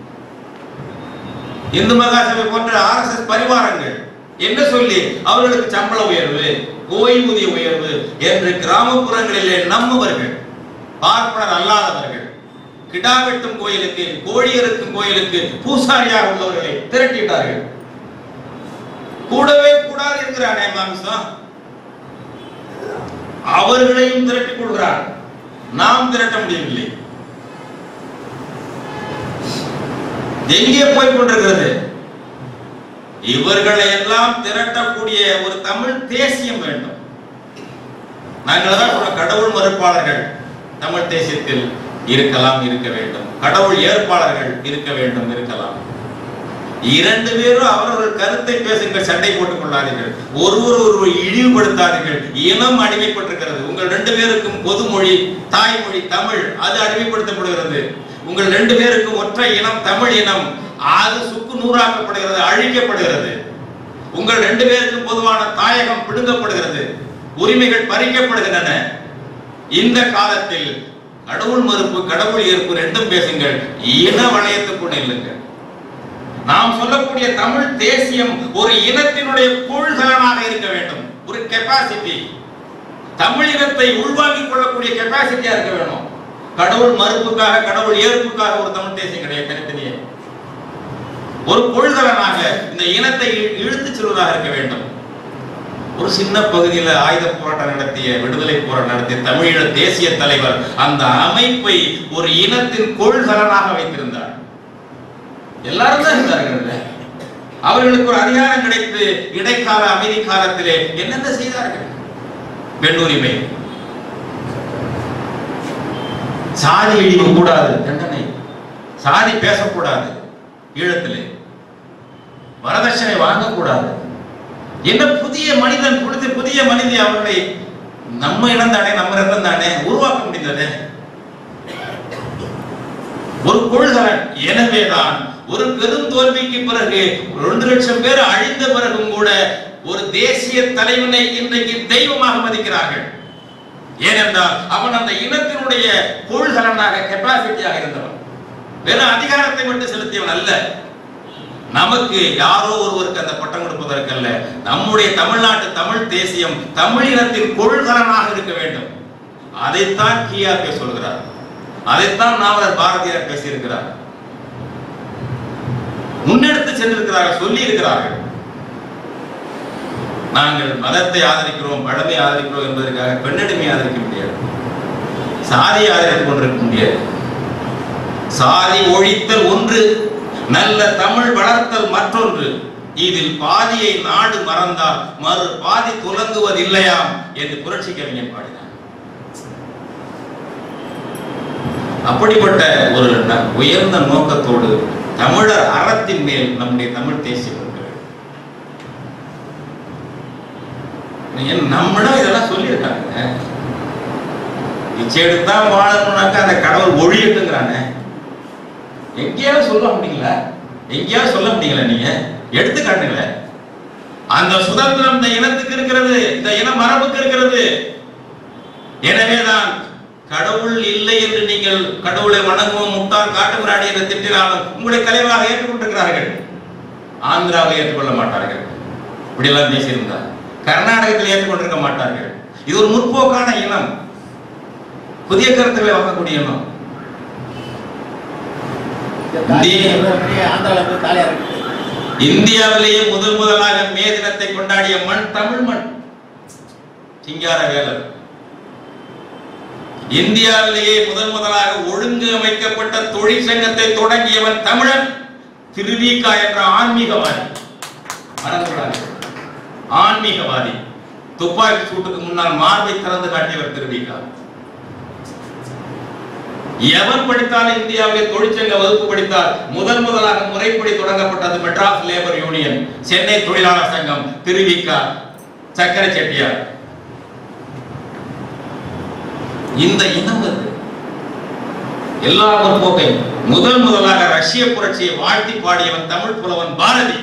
இந்து மகாசபை போன்ற ஆர்எஸ்எஸ் பரிவாரங்கள் என்ன சொல்லி அவர்களுக்கு சம்பள உயர்வு ஓய்வூதிய உயர்வு என்று கிராமப்புறங்களிலே நம்மவர்கள் பார்ப்பனர் அல்லாதவர்கள் கிடா வெட்டும் கோயிலுக்கு கோழி அறுக்கும் கோயிலுக்கு பூசாரியாக உள்ளவர்களை திரட்டிட்டார்கள் கூடவே கூடாது என்கிறானே மாமிசம் அவர்களையும் திரட்டிக் கொள்கிறார் நாம் திரட்ட முடியவில்லை எங்கே போய் கொண்டிருக்கிறது இவர்களை எல்லாம் திரட்டக்கூடிய ஒரு தமிழ் தேசியம் வேண்டும் நாங்கள் தான் சொல்றோம், கடவுள் மறுப்பாளர்கள் தமிழ் தேசியத்தில் இருக்கலாம் இருக்க வேண்டும் கடவுள் ஏற்பாளர்கள் இருக்க வேண்டும் இருக்கலாம் இரண்டு பேரும் அவரவர்கள் கருத்தை பேசுங்கள் சண்டை போட்டுக் கொள்ளாதீர்கள் ஒருவர் ஒருவர் இழிவுபடுத்தாதீர்கள் இனம் அடிமைப்பட்டிருக்கிறது உங்கள் ரெண்டு பேருக்கும் பொதுமொழி தாய்மொழி தமிழ் அது அடிமைப்படுத்தப்படுகிறது உங்கள் ரெண்டு பேருக்கும் ஒற்றை இனம் தமிழ் இனம் அது சுக்கு நூறாக்கப்படுகிறது அழிக்கப்படுகிறது உங்கள் ரெண்டு பேருக்கும் பொதுவான தாயகம் பிடுங்கப்படுகிறது உரிமைகள் பறிக்கப்படுகின்றன இந்த காலத்தில் கடவுள் மறுப்பு கடவுள் ஏற்பு ரெண்டும் பேசுங்கள் இன வளையத்துக்குள் நில்லுங்கள் நாம் சொல்லக்கூடிய தமிழ் தேசியம் ஒரு இனத்தினுடைய கொள்கலனாக இருக்க வேண்டும் ஒரு கெப்பாசிட்டி தமிழ் இனத்தை உள்வாங்கிக் கொள்ளக்கூடிய கெப்பாசிட்டியா இருக்க வேணும் கடவுள் மறுப்புக்காக கடவுள் ஏற்புக்காக ஒரு தமிழ் தேசியம் கிடையாது தனித்தனியே ஒரு கொள்கலனாக இந்த இனத்தை இழு- இழுத்துச் செல்வதாக இருக்க வேண்டும் ஒரு சின்ன பகுதியில் ஆயுத போராட்டம் நடத்திய விடுதலை போராட்டம் நடத்திய தமிழீழ தேசிய தலைவர் அந்த அமைப்பை ஒரு இனத்தின் கொள்கலனாக வைத்திருந்தார் எல்லாரும் தான் இருந்தார்கள் அதுல. அவர்களுக்கு ஒரு அதிகாரம் கிடைத்து இடைக்கால அமைதி காலத்திலே என்னென்ன செய்தார்கள் பெண் உரிமை சாதி இழிவு கூடாது தண்டனை சாதி பேசக்கூடாது ஈழத்திலே வரதட்சணை வாங்கக்கூடாது என்ன புதிய மனிதன் புதிய புதிய மனிதி அவர்களை நம்ம இனம் தானே நம்ம ரத்தம் தானே உருவாக்க முடிந்தது ஒரு கொள்கலன் எனவேதான் ஒரு பெருந்தோல்விக்கு பிறகு ரெண்டு லட்சம் பேர் அழிந்த பிறகும் கூட ஒரு தேசிய தலைவனை இன்றைக்கு தெய்வமாக மதிக்கிறார்கள் ஏனென்றால் அவன் அந்த இனத்தினுடைய கொள்கலனாக கெப்பாசிட்டியாக இருந்தவன் வெறும் அதிகாரத்தை மட்டும் செலுத்தியவன் அல்ல நமக்கு யாரோ ஒருவருக்கு அந்த பட்டம் கொடுப்பதற்கல்ல நம்முடைய தமிழ்நாட்டு தமிழ் தேசியம் தமிழினத்தின் கொள்கலனாக இருக்க வேண்டும் அதைத்தான் கியாபே சொல்கிறார் அதைத்தான் நாவலர் பாரதியார் பேசியிருக்கிறார் முன்னெடுத்து சென்றிருக்கிறார்கள் சொல்லி இருக்கிறார்கள் நாங்கள் மதத்தை ஆதரிக்கிறோம் பழமை ஆதரிக்கிறோம் என்பதற்காக பெண்ணடிமை ஆதரிக்க முடியாது சாதியை ஆதரித்துக் கொண்டிருக்க முடியாது சாதி ஒழித்தல் ஒன்று நல்ல தமிழ் வளர்த்தல் மற்றொன்று இதில் பாதியை நாடு மறந்தால் மறு பாதி துலங்குவதில்லையாம் என்று புரட்சி கவிஞன் பாடினார் அப்படிப்பட்ட ஒரு ந- உயர்ந்த நோக்கத்தோடு தமிழர் அறத்தின் மேல் நம்முடைய தமிழ் தேசியம் இருக்கிறது ஏன் நம்மளும் இதெல்லாம் சொல்லியிருக்காங்க இச்செடுத்தான் வாழணும்னாக்கா அந்த கடவுள் ஒழியட்டுங்கிறானே எங்கேயாவது சொல்ல முடியல எங்கேயாவது சொல்ல முடியல நீங்க எடுத்து காட்டுங்கள அந்த சுதந்திரம் இந்த இனத்துக்கு இருக்கிறது இந்த இன மரபுக்கு இருக்கிறது எனவேதான் கடவுள் இல்லை என்று நீங்கள் கடவுளை வணங்குவோம் முட்டாள் காட்டுமிராடி என்று திட்டினாலும் உங்களை தலைவராக ஏற்றுக்கொண்டிருக்கிறார்கள் ஆந்திராவை ஏற்றுக்கொள்ள மாட்டார்கள் இப்படியெல்லாம் பேசியிருந்தார் கர்நாடகத்தில் ஏற்றுக்கொண்டிருக்க மாட்டார்கள் இது ஒரு முற்போக்கான இனம் புதிய கருத்துக்களை வாங்கக்கூடிய இனம் இந்த தாலி சொல்றபடி ஆந்திரால போய் தாலி அறுக்குது. இந்தியாவிலேயே முதல் முதலாக மே தினத்தை கொண்டாடிய மண் தமிழ் மண் சிங்கார வேலர் இந்தியாவிலேயே முதல் முதலாக ஒழுங்கு அமைக்கப்பட்ட தொழிற்சங்கத்தை தொடங்கியவன் தமிழன் திருவிகா என்ற ஆன்மீகவாதி மறந்துவிடாதீர்கள். ஆன்மீகவாதி துப்பாக்கி சூட்டுக்கு முன்னால் மார்பை திறந்து காட்டியவர் திருவிகா எவன் படித்தாலும் இந்தியாவிலே தொழிற்சங்க வகுப்பு படித்தால் முதல் முதலாக முறைப்படி தொடங்கப்பட்டது மெட்ராஸ் லேபர் யூனியன் சென்னை தொழிலாளர் சங்கம் திருவிக்கா சக்கரை செட்டியார் இந்த இனம் அது எல்லா முற்போக்கையும் முதல் முதலாக ரஷ்ய புரட்சியை வாழ்த்தி பாடியவன் தமிழ் புலவன் பாரதி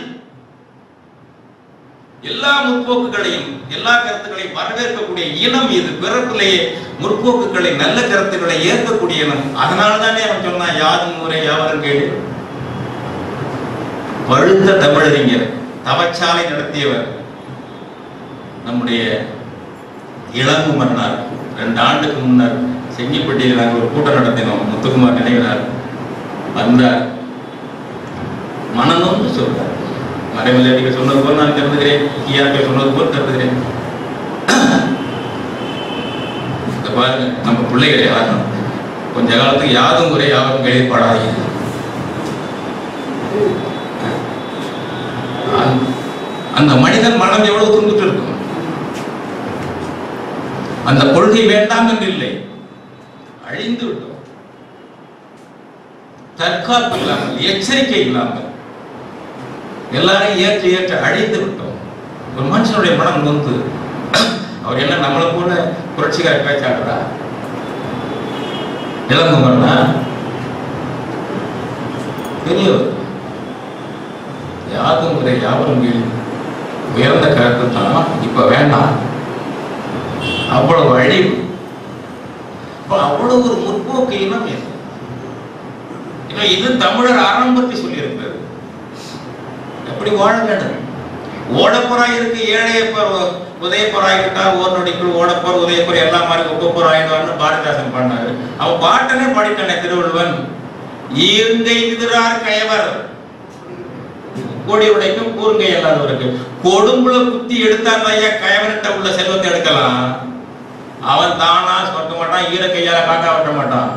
எல்லா முற்போக்குகளையும் எல்லா கருத்துக்களையும் வரவேற்கக்கூடிய இனம் இது பிறப்பிலேயே முற்போக்குகளை நல்ல கருத்துக்களை ஏற்கக்கூடிய இனம் அதனால தானே அவன் சொன்னான் யாதும் முறை யாவரும் கேடு பழுத்த தமிழறிஞர் தவச்சாலை நடத்தியவர் நம்முடைய இளங்கு மன்னார் ரெண்டு ஆண்டுக்கு முன்னர் செங்கிப்பட்டியில் நாங்கள் ஒரு கூட்டம் நடத்தினோம் முத்துக்குமார் நினைவினார் வந்தார் மனநொந்து சொல்றார் மறைமலையடிகள் சொன்னது போல் நான் கருதுகிறேன் கியாக்கள் சொன்னது போல் கருதுகிறேன் இந்த பாருங்க நம்ம பிள்ளைகளை யாரும் கொஞ்ச காலத்துக்கு யாதும் குறை யாரும் வெளிப்பாடாதீங்க அந்த- அந்த மனிதன் மனம் எவ்வளவு துன்புற்று இருக்கும் அந்த கொள்கை வேண்டாம் என்று இல்லை அழிந்து விட்டோம் தற்காப்பு இல்லாமல் எச்சரிக்கை இல்லாமல் எல்லாரையும் ஏற்று ஏற்று அழிந்து விட்டோம் ஒரு மனுஷனுடைய மனம் நொந்து அவர் என்ன நம்மளை போல புரட்சிகார பேச்சாளரா இளங்குமரனா பெரியவர் யாதும் முறை யாவரும் கேள்வி உயர்ந்த கருத்து தான் இப்ப வேண்டாம் அவ்வளவு அழிவு அப்ப அவ்வளவு ஒரு முற்போக்கு இனம் இது இன்னும் இது தமிழர் அறம் பற்றி சொல்லியிருக்கிறது எப்படி வாழ வேண்டும் ஓடப்போராய் இருக்கு ஏழையப்பர் உதயப்போராயிட்டா ஓர் நொடிக்குள் ஓடப்போர் உதயப்போர் எல்லாம் மாதிரி ஒப்பப்போர் ஆயிடுவார்னு பாரதிதாசன் பாடினாரு அவன் பாட்டனே பாடிட்டானே திருவள்ளுவன் ஈர்ங்கை விதிரார் கயவர் கோடி உடைக்கும் கூர்ங்கை இல்லாதவருக்கு கொடும்புல குத்தி எடுத்தார் ஐயா கயவன்கிட்ட உள்ள செல்வத்தை எடுக்கலாம் அவன் தானா சொக்க மாட்டான் ஈர கையால காக்கா வெட்ட மாட்டான்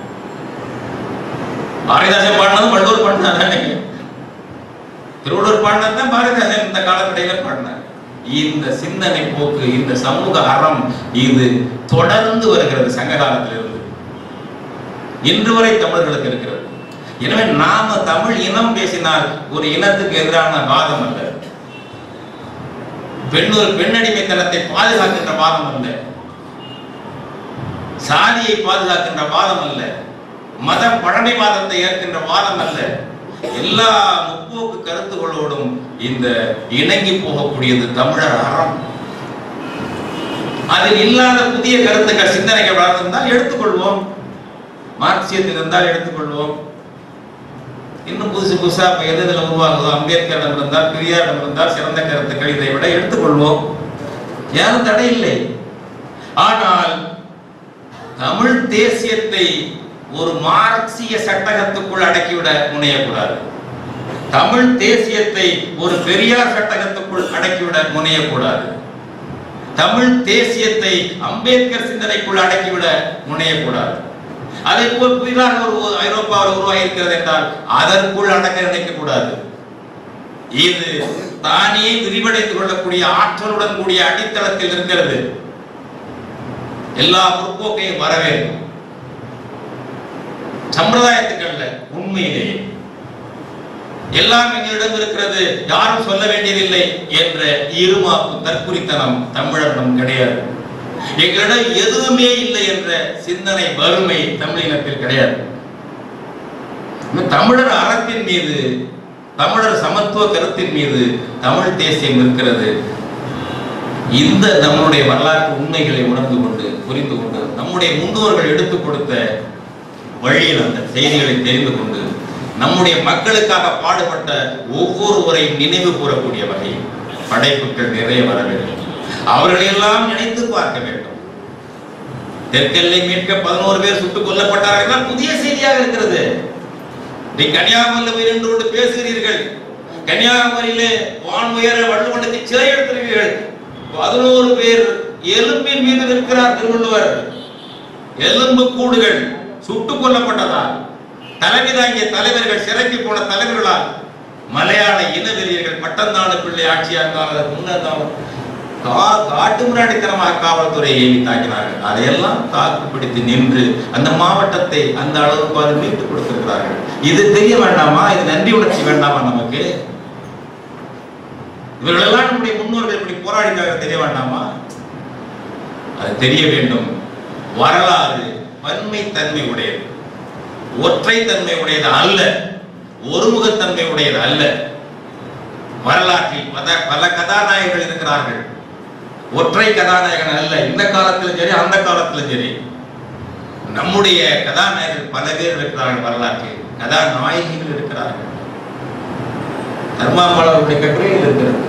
பாரதிதாசன் பாடினதும் வள்ளுவர் பாடினாதானே திருவள்ளுவர் பாடினது தான் பாரதிதாசன் இந்த காலக்கடையில பாடினார் இந்த சிந்தனை போக்கு இந்த சமூக அறம் இது தொடர்ந்து வருகிறது சங்க காலத்திலிருந்து இன்று வரை தமிழர்களுக்கு இருக்கிறது எனவே நாம தமிழ் இனம் பேசினால் ஒரு இனத்துக்கு எதிரான வாதம் அல்ல பெண்ணொரு பெண்ணடிமைத்தனத்தை பாதுகாக்கின்ற வாதம் அல்ல சாதியை பாதுகாக்கின்ற வாதம் அல்ல மத பழமைவாதத்தை ஏற்கின்ற வாதம் அல்ல எல்லா முற்போக்கு கருத்துகளோடும் இந்த இணங்கி போகக்கூடியது தமிழர் அறம் அதில் இல்லாத புதிய கருத்துக்கள் சிந்தனைகள் வளர்ந்திருந்தால் எடுத்துக்கொள்வோம் மார்க்சியத்தில் இருந்தால் எடுத்துக்கொள்வோம் இன்னும் புதுசு புதுசா இப்ப எது இதுல உருவாகுதோ அம்பேத்கரிடம் இருந்தால் பெரியாரிடம் இருந்தால் சிறந்த கருத்துக்கள் இதை விட எடுத்துக்கொள்வோம் யாரும் தடை இல்லை ஆனால் தமிழ் தேசியத்தை ஒரு மார்க்சிய சட்டகத்துக்குள் அடக்கிவிட முனையக்கூடாது தமிழ் தேசியத்தை ஒரு பெரியார் சட்டகத்துக்குள் அடக்கிவிட முனையக்கூடாது தமிழ் தேசியத்தை அம்பேத்கர் சிந்தனைக்குள் அடக்கிவிட முனையக்கூடாது அதை போல் புதிதாக ஒரு ஐரோப்பாவில் உருவாகி இருக்கிறது என்றால் அதற்குள் அடக்க நினைக்கக்கூடாது இது தானே விரிவடைந்து கொள்ளக்கூடிய ஆற்றலுடன் கூடிய அடித்தளத்தில் இருக்கிறது எல்லா முற்போக்கையும் வர வேண்டும் சம்பிரதாயத்துக்கல்ல உண்மையிலேயே எல்லாம் எங்களிடம் இருக்கிறது யாரும் சொல்ல வேண்டியதில்லை என்ற இருமாப்பு தற்குறித்தனம் தமிழரிடம் கிடையாது எங்களிடம் எதுவுமே இல்லை என்ற சிந்தனை வறுமை தமிழினத்தில் கிடையாது இந்த தமிழர் அறத்தின் மீது தமிழர் சமத்துவ கருத்தின் மீது தமிழ் தேசியம் இருக்கிறது இந்த நம்முடைய வரலாற்று உண்மைகளை உணர்ந்து கொண்டு புரிந்து கொண்டு நம்முடைய முன்னோர்கள் எடுத்துக் கொடுத்த வழியில் அந்த செய்திகளை தெரிந்து கொண்டு நம்முடைய மக்களுக்காக பாடுபட்ட ஒவ்வொருவரையும் நினைவு கூறக்கூடிய வகையில் படைப்புகள் நிறைய வர வேண்டும் அவர்களையெல்லாம் நினைத்து பார்க்க வேண்டும் தெற்கெல்லை மீட்க பதினோரு பேர் சுட்டுக் கொல்லப்பட்டார்கள் என்றால் புதிய செய்தியாக இருக்கிறது நீ கன்னியாகுமரியில் இருந்து கொண்டு பேசுகிறீர்கள் கன்னியாகுமரியிலே வான் உயர வள்ளுவனுக்கு சிலை எடுத்திருக்கிறீர்கள் பதினோரு பேர் எலும்பின் மீது நிற்கிறார் திருவள்ளுவர் எலும்பு கூடுகள் சுட்டுக் கொல்லப்பட்டதால் தலைமை தாங்கிய தலைவர்கள் சிறைக்கு போன தலைவர்களால் மலையாள இனவெறியர்கள் பட்டந்தாடு பிள்ளை ஆட்சியாக காலத்துக்கு முன்னர் தான் கா- காட்டு முன்னாடித்தனமாக காவல்துறை ஏவி தாக்கினார்கள் அதையெல்லாம் தாக்கு பிடித்து நின்று அந்த மாவட்டத்தை அந்த அளவுக்கு அது மீட்டுக் கொடுத்திருக்கிறார்கள் இது தெரிய வேண்டாமா இது நன்றி உணர்ச்சி வேண்டாமா நமக்கு இவர்களெல்லாம் நம்முடைய முன்னோர்கள் இப்படி போராடினாங்க தெரிய வேண்டாமா அது தெரிய வேண்டும் வரலாறு பன்மை தன்மை உடையது ஒற்றை தன்மை உடையது அல்ல ஒருமுகத்தன்மை உடையது அல்ல வரலாற்றில் பல பல கதாநாயகர்கள் இருக்கிறார்கள் ஒற்றை கதாநாயகன் அல்ல இந்த காலத்திலும் சரி அந்த காலத்திலும் சரி நம்முடைய கதாநாயகர்கள் பல பேர் இருக்கிறார்கள் வரலாற்றில் கதாநாயகிகள் இருக்கிறார்கள் தர்மாம்பாளருடைய கட்டுரையில் இருக்கிறது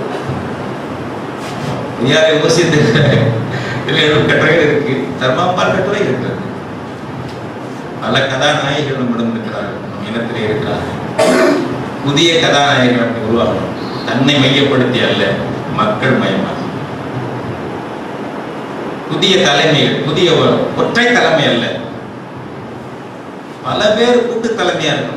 யாரை யோசித்து இதில் எழுதும் கட்டுரைகள் இருக்கு தர்மாம்பாள் கட்டுரை இருக்கிறது பல கதாநாயகிகள் நம்மிடம் இருக்கிறார்கள் நம் இனத்திலே இருக்கிறார்கள் புதிய கதாநாயகர்கள் அப்படி உருவாகணும் தன்னை மையப்படுத்தி அல்ல மக்கள் மயமாக புதிய தலைமைகள் புதிய ஒ- ஒற்றை தலைமை அல்ல பல பேர் கூட்டு தலைமையா இருக்கணும்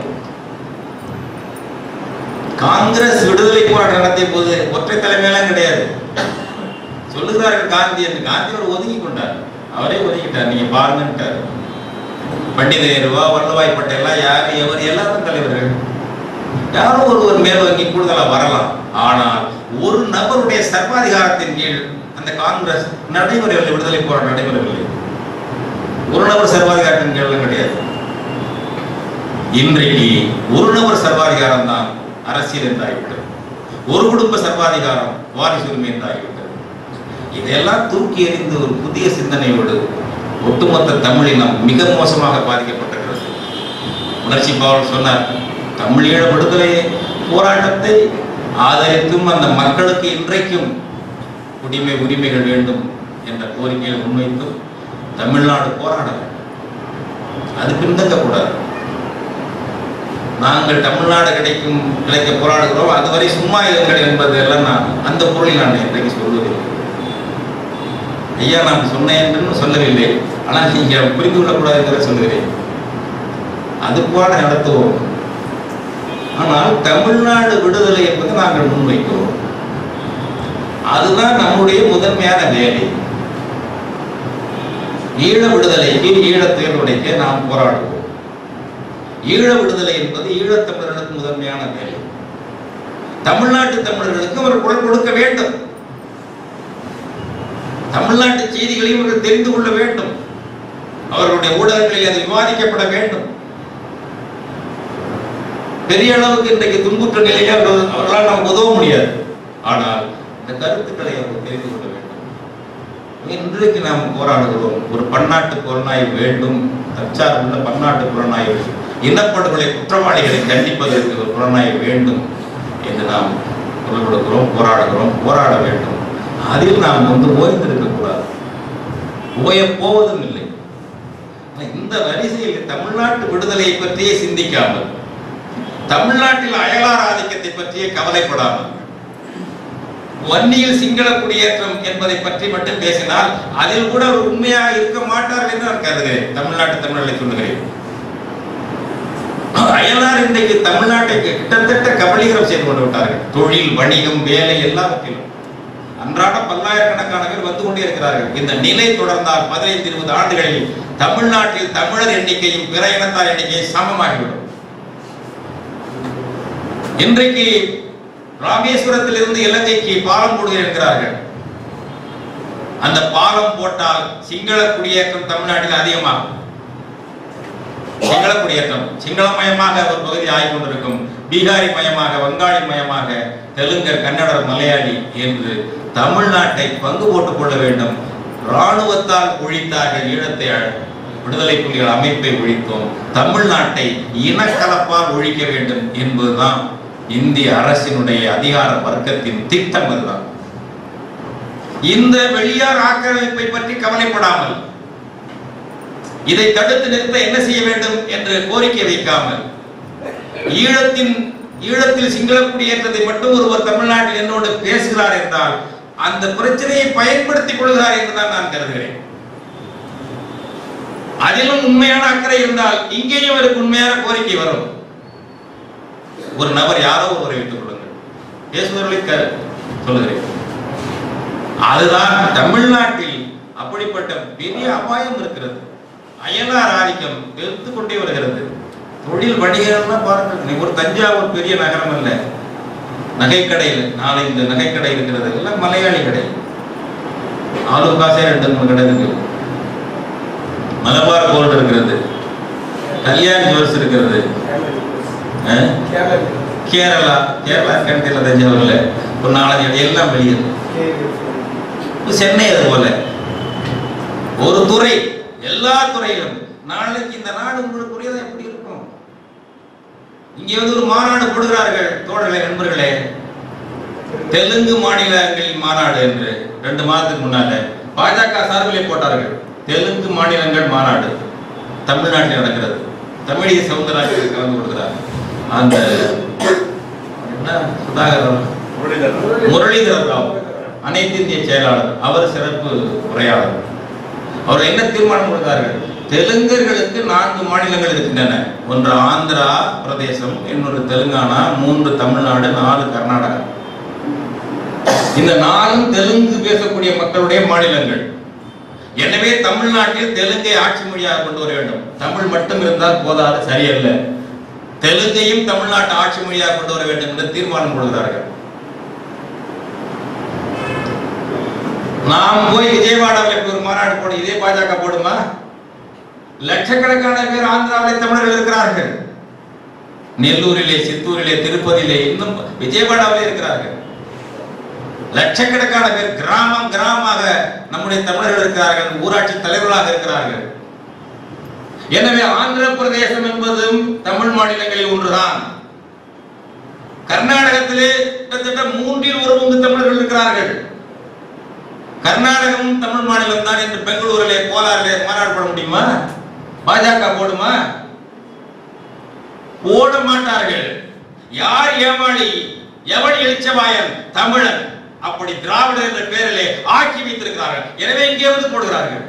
காங்கிரஸ் விடுதலை போராட்டம் நடத்திய போது ஒற்றை தலைமையெல்லாம் கிடையாது சொல்லுகிறார்கள் காந்தி என்று காந்தியோடு ஒதுங்கி கொண்டார் அவரே ஒதுக்கிட்டார் நீங்க பாருங்கன்ட்டார் பண்டித நேருவா வல்லபாய் பட்டேலா யார் எவர் எல்லாரும் தலைவர்கள் யாரோ ஒருவர் மேல் வங்கி கூடுதலா வரலாம் ஆனால் ஒரு நபருடைய சர்வாதிகாரத்தின் கீழ் அந்த காங்கிரஸ் நடைமுறையில் விடுதலை போராட்டம் நடைபெறவில்லை ஒரு நபர் சர்வாதிகாரத்தின் கீழ் கிடையாது இன்றைக்கு ஒரு நபர் சர்வாதிகாரம் தான் அரசியல் என்றாகிவிட்டது ஒரு குடும்ப சர்வாதிகாரம் வாரிசு உரிமை என்றாகிவிட்டது இதையெல்லாம் தூக்கி எறிந்து ஒரு புதிய சிந்தனையோடு ஒட்டுமொத்த தமிழினம் மிக மோசமாக பாதிக்கப்பட்டிருக்கிறது உணர்ச்சி பாவல் சொன்னார் தமிழீழ விடுதலை போராட்டத்தை ஆதரித்தும் அந்த மக்களுக்கு இன்றைக்கும் குடிமை உரிமைகள் வேண்டும் என்ற கோரிக்கையை முன்வைத்தும் தமிழ்நாடு போராட வேண்டும் அது பின்தங்கக்கூடாது நாங்கள் தமிழ்நாடு கிடைக்கும் கிடைக்க போராடுகிறோம் அதுவரை சும்மா இருங்கள் என்பது எல்லாம் நான் அந்த பொருளில் நான் இன்றைக்கு சொல்வதில்லை ஐயா நான் சொன்னேன் என்று சொல்லவில்லை ஆனால் நீங்க புரிந்து கொள்ளக்கூடாதுங்கிற சொல்லுகிறேன் அது போல நடத்துவோம் ஆனால் தமிழ்நாடு விடுதலை என்பது நாங்கள் முன்வைக்கிறோம் அதுதான் நம்முடைய முதன்மையான வேலை ஈழ விடுதலைக்கு ஈழத்தில் உடைக்க நாம் போராடுவோம் ஈழ விடுதலை என்பது ஈழத்தமிழர்களுக்கு முதன்மையான வேலை தமிழ்நாட்டு தமிழர்களுக்கு அவர் குரல் கொடுக்க வேண்டும் தமிழ்நாட்டு செய்திகளையும் அவர்கள் தெரிந்து கொள்ள வேண்டும் அவர்களுடைய ஊடகங்களில் அது விவாதிக்கப்பட வேண்டும் பெரிய அளவுக்கு இன்றைக்கு துன்புற்ற நிலையில் அவர்கள் அவர்களால் நமக்கு உதவ முடியாது ஆனால் இந்த கருத்துக்களை அவர்கள் தெரிந்து கொள்ள வேண்டும் இன்றைக்கு நாம் போராடுகிறோம் ஒரு பன்னாட்டு புலனாய்வு வேண்டும் தற்சார்புள்ள பன்னாட்டு புலனாய்வு இனப்படுகொலை குற்றவாளிகளை கண்டிப்பதற்கு ஒரு புலனாய்வு வேண்டும் என்று நாம் குரல் கொடுக்கிறோம் போராடுகிறோம் போராட வேண்டும் அதில் நாம் வந்து ஓய்ந்திருக்க கூடாது ஓய போவதும் இல்லை இந்த வரிசையில் தமிழ்நாட்டு விடுதலையை பற்றியே சிந்திக்காமல் தமிழ்நாட்டில் அயலார் ஆதிக்கத்தை பற்றியே கவலைப்படாமல் வன்னியில் சிங்கள குடியேற்றம் என்பதை பற்றி மட்டும் பேசினால் அதில் கூட அவர் உண்மையாக இருக்க மாட்டார்கள் என்று நான் கருதுகிறேன் தமிழ்நாட்டு தமிழர்களை சொல்லுகிறேன் அயலார் இன்றைக்கு நாட்டை கிட்டத்தட்ட கபலீகரம் செய்து கொண்டு விட்டார்கள் தொழில் வணிகம் வேலை எல்லாவற்றிலும் அன்றாட பல்லாயிரக்கணக்கான பேர் வந்து கொண்டே இருக்கிறார்கள் இந்த நிலை தொடர்ந்தால் பதினைந்து இருபது ஆண்டுகளில் தமிழ்நாட்டில் தமிழர் எண்ணிக்கையும் பிற இனத்தார் எண்ணிக்கையும் சமமாகிவிடும் இன்றைக்கு ராமேஸ்வரத்திலிருந்து இலங்கைக்கு பாலம் போடுகிறேன் என்கிறார்கள் அந்த பாலம் போட்டால் சிங்கள குடியேற்றம் தமிழ்நாட்டில் அதிகமாகும் சிங்கள குடியேற்றம் சிங்களமயமாக ஒரு பகுதி ஆகிக் கொண்டிருக்கும் பீகாரி மயமாக வங்காளி மயமாக தெலுங்கர் கன்னடர் மலையாளி என்று தமிழ்நாட்டை பங்கு போட்டுக் கொள்ள வேண்டும் இராணுவத்தால் ஒழித்தார்கள் ஈழத்தை அழ- விடுதலை புலிகள் அமைப்பை ஒழித்தோம் தமிழ்நாட்டை இனக்கலப்பால் ஒழிக்க வேண்டும் என்பதுதான் இந்திய அரசினுடைய அதிகார வர்க்கத்தின் திட்டம் அதுதான் இந்த வெளியார் ஆக்கிரமிப்பை பற்றி கவலைப்படாமல் இதை தடுத்து நிறுத்த என்ன செய்ய வேண்டும் என்று கோரிக்கை வைக்காமல் ஈழத்தின் ஈழத்தில் சிங்கள குடியேற்றத்தை மட்டும் ஒருவர் தமிழ்நாட்டில் என்னோடு பேசுகிறார் என்றால் அந்த பிரச்சனையை பயன்படுத்திக் கொள்கிறார் என்றுதான் நான் கருதுகிறேன் அதிலும் உண்மையான அக்கறை இருந்தால் இங்கேயும் அவருக்கு உண்மையான கோரிக்கை வரும் ஒரு நபர் யாரோ ஒருவரை வைத்துக் கொள்ளுங்கள் பேசுபவர்களை க- சொல்லுகிறேன் அதுதான் தமிழ்நாட்டில் அப்படிப்பட்ட பெரிய அபாயம் இருக்கிறது அயலார் ஆதிக்கம் பெருத்து கொண்டே வருகிறது தொழில் வணிகம்லாம் பாருங்கள் நீ ஒரு தஞ்சாவூர் பெரிய நகரம் அல்ல நகைக்கடையில் நாளை இந்த நகைக்கடை இருக்கிறது எல்லாம் மலையாளி கடை ஆலு காசே ரெண்டு மூணு கடை இருக்கு மலபார் கோல்டு இருக்கிறது கல்யாண் ஜுவல்ஸ் இருக்கிறது அஹ்? கேரளா கேரளா கண்டில தஞ்சாவூர்ல ஒரு நாலஞ்சு இடம் எல்லாம் வெளியே இப்ப சென்னை அது போல ஒரு துறை எல்லா துறையிலும் நாளைக்கு இந்த நாடு உங்களுக்குரியதா எப்படி இருக்கும் இங்கே வந்து ஒரு மாநாடு போடுகிறார்கள் தோழர்களே நண்பர்களே தெலுங்கு மாநிலங்களின் மாநாடு என்று ரெண்டு மாதத்துக்கு முன்னால பாஜக சார்பிலே போட்டார்கள் தெலுங்கு மாநிலங்கள் மாநாடு தமிழ்நாட்டில் நடக்கிறது தமிழிசை சவுந்தரராஜன் கலந்து கொடுக்கிறார் அந்த என்ன சுதாகர் அவர்? முரளிதர் ராவ் அனைத்து இந்திய செயலாளர் அவர் சிறப்பு உரையாளர் அவர் என்ன தீர்மானம் கொடுத்தார்கள் தெலுங்கர்களுக்கு நான்கு மாநிலங்கள் இருக்கின்றன ஒன்று ஆந்திரா பிரதேசம் இன்னொரு தெலுங்கானா மூன்று தமிழ்நாடு நாலு கர்நாடகா இந்த நாலும் தெலுங்கு பேசக்கூடிய மக்களுடைய மாநிலங்கள் எனவே தமிழ்நாட்டில் தெலுங்கை ஆட்சி மொழியாக கொண்டு வர வேண்டும் தமிழ் மட்டும் இருந்தால் போதாது சரியல்ல தெலுங்கையும் தமிழ்நாட்டு ஆட்சி மொழியாக கொண்டு வர வேண்டும் என்று தீர்மானம் கொள்கிறார்கள் நாம் போய் விஜயவாடாவில் இப்படி ஒரு மாநாடு போடு இதே பாஜக போடுமா லட்சக்கணக்கான பேர் ஆந்திராவிலே தமிழர்கள் இருக்கிறார்கள் நெல்லூரிலே சித்தூரிலே திருப்பதியிலே இன்னும் விஜயவாடாவிலே இருக்கிறார்கள் லட்சக்கணக்கான பேர் கிராமம் கிராமமாக நம்முடைய தமிழர்கள் இருக்கிறார்கள் ஊராட்சி தலைவர்களாக இருக்கிறார்கள் எனவே ஆந்திர பிரதேசம் என்பதும் தமிழ் மாநிலங்களில் ஒன்றுதான் கர்நாடகத்திலே கிட்டத்தட்ட மூன்றில் ஒரு பங்கு தமிழர்கள் இருக்கிறார்கள் கர்நாடகமும் தமிழ் மாநிலம் தான் என்று பெங்களூரிலே கோலாரிலே மாநாடு போட முடியுமா பாஜக போடுமா போட மாட்டார்கள் யார் ஏமாளி எவன் எழுச்சவாயன் தமிழன் அப்படி திராவிடர் என்ற பெயரிலே ஆக்கி வைத்திருக்கிறார்கள் எனவே இங்கே வந்து போடுகிறார்கள்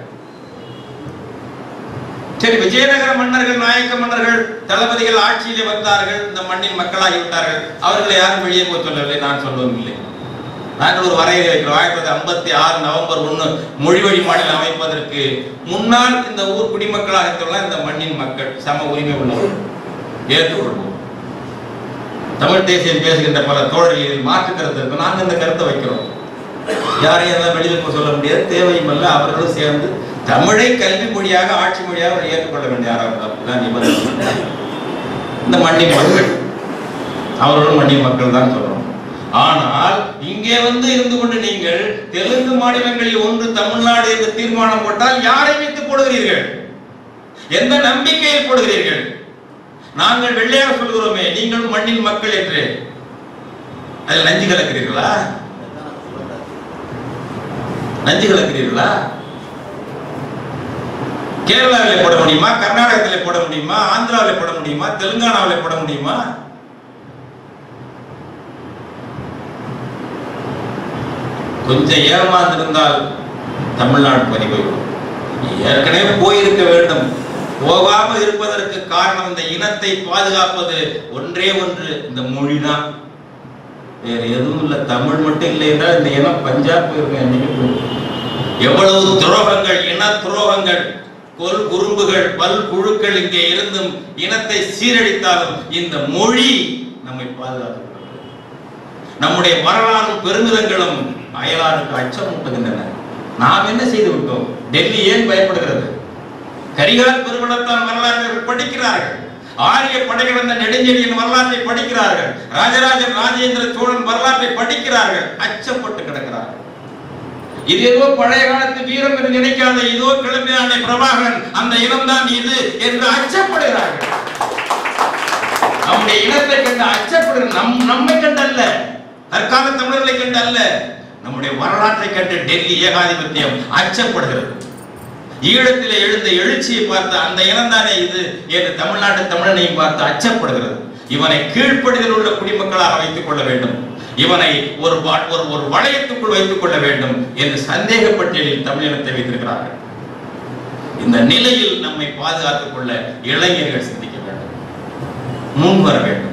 சரி விஜயநகர மன்னர்கள் நாயக்க மன்னர்கள் தளபதிகள் ஆட்சியிலே வந்தார்கள் இந்த மண்ணின் மக்களாகி விட்டார்கள் அவர்களை யாரும் வெளியே போக சொல்லவில்லை நான் சொல்லவும் இல்லை நாங்கள் ஒரு வரையறை வைக்கிறோம் ஆயிரத்தி தொள்ளாயிரத்தி ஐம்பத்தி ஆறு நவம்பர் ஒன்று மொழிவழி மாநிலம் அமைப்பதற்கு முன்னால் இந்த ஊர் குடிமக்களாக இருக்கலாம் இந்த மண்ணின் மக்கள் சம உரிமை உள்ளவர்கள் ஏற்றுக்கொள்வோம் தமிழ் தேசியம் பேசுகின்ற பல தோழர்களில் மாற்று கருத்து இருக்கு நாங்கள் இந்த கருத்தை வைக்கிறோம் யாரையும் எல்லாம் வெளியில் போக சொல்ல முடியாது தேவையும் அல்ல அவர்களும் சேர்ந்து தமிழை கல்வி மொழியாக ஆட்சி மொழியாக அவர் ஏற்றுக்கொள்ள வேண்டிய யாராவது அப்படிதான் நிபந்தனை இந்த மண்ணின் மக்கள் அவர்களும் மண்ணின் மக்கள் தான் சொல்றோம் ஆனால் இங்கே வந்து இருந்து கொண்டு நீங்கள் தெலுங்கு மாநிலங்களில் ஒன்று தமிழ்நாடு என்று தீர்மானம் போட்டால் யாரை வைத்து போடுகிறீர்கள் எந்த நம்பிக்கையில் போடுகிறீர்கள் நாங்கள் வெள்ளையாக சொல்கிறோமே நீங்கள் மண்ணின் மக்கள் என்று அதில் நஞ்சு கலக்கிறீர்களா நஞ்சு கலக்கிறீர்களா கேரளாவிலே போட முடியுமா கர்நாடகத்திலே போட முடியுமா ஆந்திராவிலே போட முடியுமா தெலுங்கானாவிலே போட முடியுமா கொஞ்சம் ஏமாந்திருந்தால் தமிழ்நாடு பறி போய்விடும் ஏற்கனவே போயிருக்க வேண்டும் போகாம இருப்பதற்கு காரணம் இந்த இனத்தை பாதுகாப்பது ஒன்றே ஒன்று இந்த மொழிதான் வேற எதுவும் இல்லை தமிழ் மட்டும் இல்லை என்றால் இந்த இனம் பஞ்சாப் போயிருக்கேன் அன்னைக்கு போயிருக்கேன். எவ்வளவு துரோகங்கள் இன துரோகங்கள் கொல் குறும்புகள் பல் குழுக்கள் இங்கே இருந்தும் இனத்தை சீரழித்தாலும் இந்த மொழி நம்மை பாதுகாக்கிறது நம்முடைய வரலாறும் பெருமிதங்களும் அயலாருக்கு அச்சமூட்டுகின்றன நாம் என்ன செய்து விட்டோம் டெல்லி ஏன் பயப்படுகிறது கரிகால் பெருமிடத்தான் வரலாற்றை படிக்கிறார்கள் ஆரிய படைகளந்த நெடுஞ்செழியின் வரலாற்றை படிக்கிறார்கள் ராஜராஜன் ராஜேந்திர சோழன் வரலாற்றை படிக்கிறார்கள் அச்சப்பட்டு கிடக்கிறார்கள் இது ஏதோ பழைய காலத்து வீரம் என்று நினைக்காத இதோ கிளம்பினானே பிரபாகரன் அந்த இனம்தான் இது என்று அச்சப்படுகிறார்கள் நம்முடைய இனத்தை கண்டு அச்சப்படுகிற நம் நம்மை கண்டு அல்ல தற்கால தமிழர்களை கண்டு அல்ல நம்முடைய வரலாற்றை கண்டு டெல்லி ஏகாதிபத்தியம் அச்சப்படுகிறது ஈழத்திலே எழுந்த எழுச்சியை பார்த்து அந்த இனம்தானே இது என்று தமிழ்நாட்டு தமிழனையும் பார்த்து அச்சப்படுகிறது இவனை கீழ்ப்படிதல் உள்ள குடிமக்களாக வைத்துக் கொள்ள வேண்டும் இவனை ஒரு வா- ஒரு ஒரு வளையத்துக்குள் வைத்துக் கொள்ள வேண்டும் என்று சந்தேக பட்டியலில் தமிழினத்தை வைத்திருக்கிறார்கள் இந்த நிலையில் நம்மை பாதுகாத்துக் கொள்ள இளைஞர்கள் சிந்திக்க வேண்டும் முன் வர வேண்டும்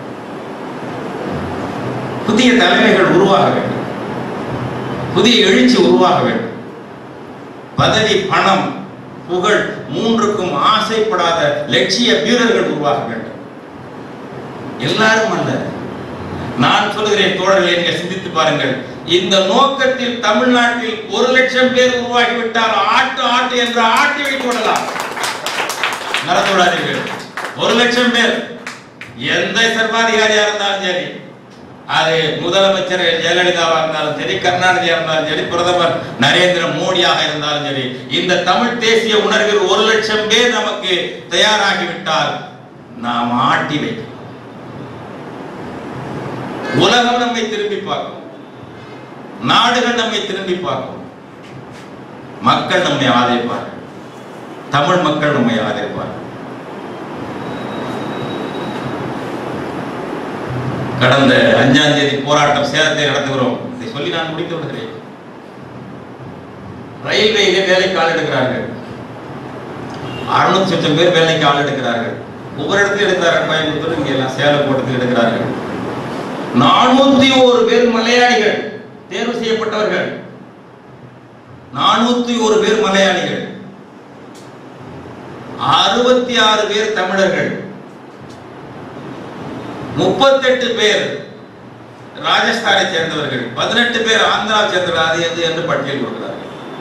புதிய தலைமைகள் உருவாக வேண்டும் புதிய எழுச்சி உருவாக வேண்டும் பதவி பணம் புகழ் மூன்றுக்கும் ஆசைப்படாத லட்சிய வீரர்கள் உருவாக வேண்டும் எல்லாரும் அல்ல நான் சொல்கிறேன் தோழர்களே நீங்கள் சிந்தித்து பாருங்கள் இந்த நோக்கத்தில் தமிழ்நாட்டில் ஒரு லட்சம் பேர் உருவாகிவிட்டால் ஆட்டு ஆட்டு என்று ஆட்டி வைத்து விடலாம் மறந்து விடாதீர்கள் ஒரு லட்சம் பேர் எந்த சர்வாதிகாரியா இருந்தாலும் சரி அது முதலமைச்சர் ஜெயலலிதாவா இருந்தாலும் சரி கருணாநிதியா இருந்தாலும் சரி பிரதமர் நரேந்திர மோடியாக இருந்தாலும் சரி இந்த தமிழ் தேசிய உணர்வில் ஒரு லட்சம் பேர் நமக்கு தயாராகிவிட்டால் நாம் ஆட்டி வைக்கலாம் உலகம் நம்மை திரும்பி பார்க்கும் நாடுகள் நம்மை திரும்பி பார்க்கும் மக்கள் நம்மை ஆதரிப்பார்கள் தமிழ் மக்கள் நம்மை ஆதரிப்பார்கள் கடந்த அஞ்சாம் தேதி போராட்டம் சேலத்தை நடத்துகிறோம் இதை சொல்லி நான் முடித்து விடுகிறேன் ரயில்வேயிலே வேலைக்கு ஆள் எடுக்கிறார்கள் அறுநூத்தி சொச்சம் பேர் வேலைக்கு ஆள் எடுக்கிறார்கள் ஒவ்வொரு இடத்துல எடுக்கிறார்கள் கோயம்புத்தூர் இங்க எல்லாம் சேலம் போட்டத்தில் எடுக்கிறார்கள் நானூத்தி ஒரு பேர் மலையாளிகள் தேர்வு செய்யப்பட்டவர்கள் நானூத்தி ஒரு பேர் மலையாளிகள் அறுபத்தி ஆறு பேர் தமிழர்கள் முப்பத்தெட்டு பேர் ராஜஸ்தானை சேர்ந்தவர்கள் பதினெட்டு பேர் ஆந்திராவை சேர்ந்தவர்கள் அது எது என்று பட்டியல் கொடுக்கிறார்கள்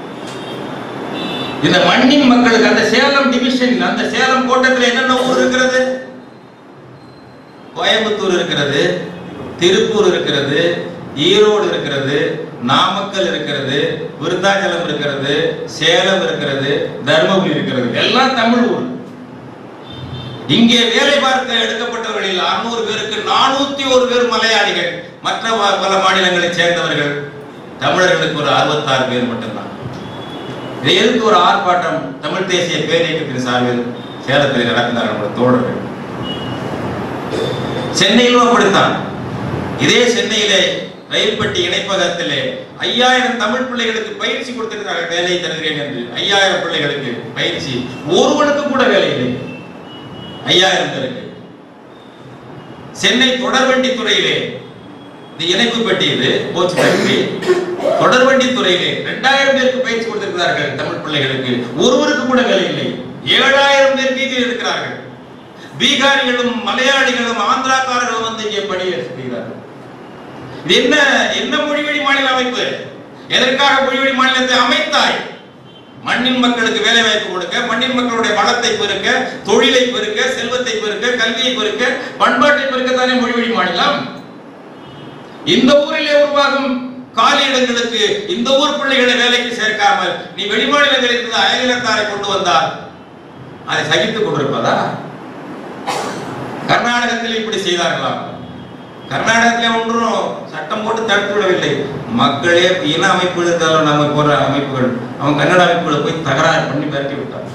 இந்த மண்ணின் மக்களுக்கு அந்த சேலம் டிவிஷன் அந்த சேலம் கோட்டத்தில் என்னென்ன ஊர் இருக்கிறது கோயம்புத்தூர் இருக்கிறது திருப்பூர் இருக்கிறது ஈரோடு இருக்கிறது நாமக்கல் இருக்கிறது விருத்தாச்சலம் இருக்கிறது சேலம் இருக்கிறது தர்மபுரி இருக்கிறது எல்லாம் தமிழ் ஊர் இங்கே வேலை பார்க்க எடுக்கப்பட்டவர்களில் அறுநூறு பேருக்கு நானூத்தி ஒரு பேர் மலையாளிகள் மற்ற ப- பல மாநிலங்களைச் சேர்ந்தவர்கள் தமிழர்களுக்கு ஒரு அறுபத்தாறு பேர் மட்டும்தான் இதை எதிர்த்து ஒரு ஆர்ப்பாட்டம் தமிழ் தேசிய பேரியக்கத்தின் சார்பில் சேலத்தில் நடத்தினார்கள் நம்முடைய தோழர்கள் சென்னையிலும் அப்படித்தான் இதே சென்னையிலே ரயில்பட்டி இணைப்பகத்திலே ஐயாயிரம் தமிழ் பிள்ளைகளுக்கு பயிற்சி கொடுத்திருக்கிறார்கள் வேலை தருகிறேன் என்று ஐயாயிரம் பிள்ளைகளுக்கு பயிற்சி ஒருவனுக்கு கூட வேலை இல்லை ஐயாயிரம் பேருக்கு சென்னை தொடர்வண்டி துறையிலே இந்த இணைப்பு பெட்டி இது கோச் ஃபேக்டரி தொடர்வண்டி துறையிலே ரெண்டாயிரம் பேருக்கு பயிற்சி கொடுத்திருக்கிறார்கள் தமிழ் பிள்ளைகளுக்கு ஒருவருக்கு கூட வேலை இல்லை ஏழாயிரம் பேர் வீதியில் இருக்கிறார்கள் பீகாரிகளும் மலையாளிகளும் ஆந்திராக்காரர்களும் வந்து இங்கே பணியை செய்கிறார்கள் இது என்ன என்ன மொழிவழி மாநில அமைப்பு எதற்காக மொழிவழி மாநிலத்தை அமைத்தாய் மண்ணின் மக்களுக்கு வேலை வாய்ப்பு கொடுக்க மண்ணின் மக்களுடைய வளத்தை பெருக்க தொழிலை பெருக்க செல்வத்தை பெருக்க கல்வியை பெருக்க பண்பாட்டை பெருக்க தானே மொழிவழி மாநிலம் இந்த ஊரிலே உருவாகும் காலி இடங்களுக்கு இந்த ஊர் பிள்ளைகளை வேலைக்கு சேர்க்காமல் நீ வெளிமாநிலங்களில் இருந்து அயலினத்தாரை கொண்டு வந்தால் அதை சகித்துக் கொண்டிருப்பதா கர்நாடகத்தில் இப்படி செய்தார்களாம் கர்நாடகத்தில் ஒன்றும் சட்டம் போட்டு தடுத்து விடவில்லை மக்களே இன அமைப்பு இருந்தாலும் நம்ம போற அமைப்புகள் அவன் கன்னட அமைப்புகளை போய் தகராறு பண்ணி மிரட்டி விட்டார்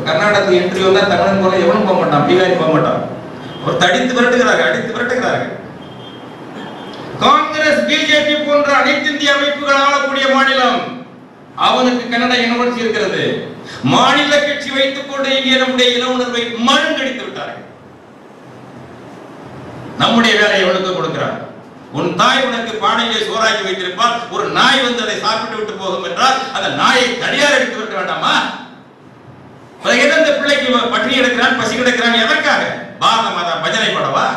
கர்நாடகத்தில் இன்டர்வியூ தான் தமிழன் போல எவனும் போக மாட்டான் பீகாரி போக மாட்டான் அவர் தடித்து விரட்டுகிறார்கள் அடித்து விரட்டுகிறார்கள் காங்கிரஸ் பிஜேபி போன்ற அனைத்து இந்திய அமைப்புகள் ஆளக்கூடிய மாநிலம் அவனுக்கு கன்னட யூனிவர்சிட்டி இருக்கிறது மாநில கட்சி வைத்துக் கொண்டு இங்கே நம்முடைய இன உணர்வை மழுங்கடித்து விட்டார்கள் நம்முடைய வேலையை எவனுக்கு கொடுக்கிறார் உன் தாய் உனக்கு பானையிலே சோறாக்கி வைத்திருப்பால் ஒரு நாய் வந்து அதை சாப்பிட்டு விட்டு போகும் என்றால் அந்த நாயை தனியார் எடுத்து விட வேண்டாமா பிறகு என்ன இந்த பிள்ளைக்கு பட்டினி எடுக்கிறான் பசி கிடக்கிறான் எதற்காக பாரத மாதா பஜனை படவா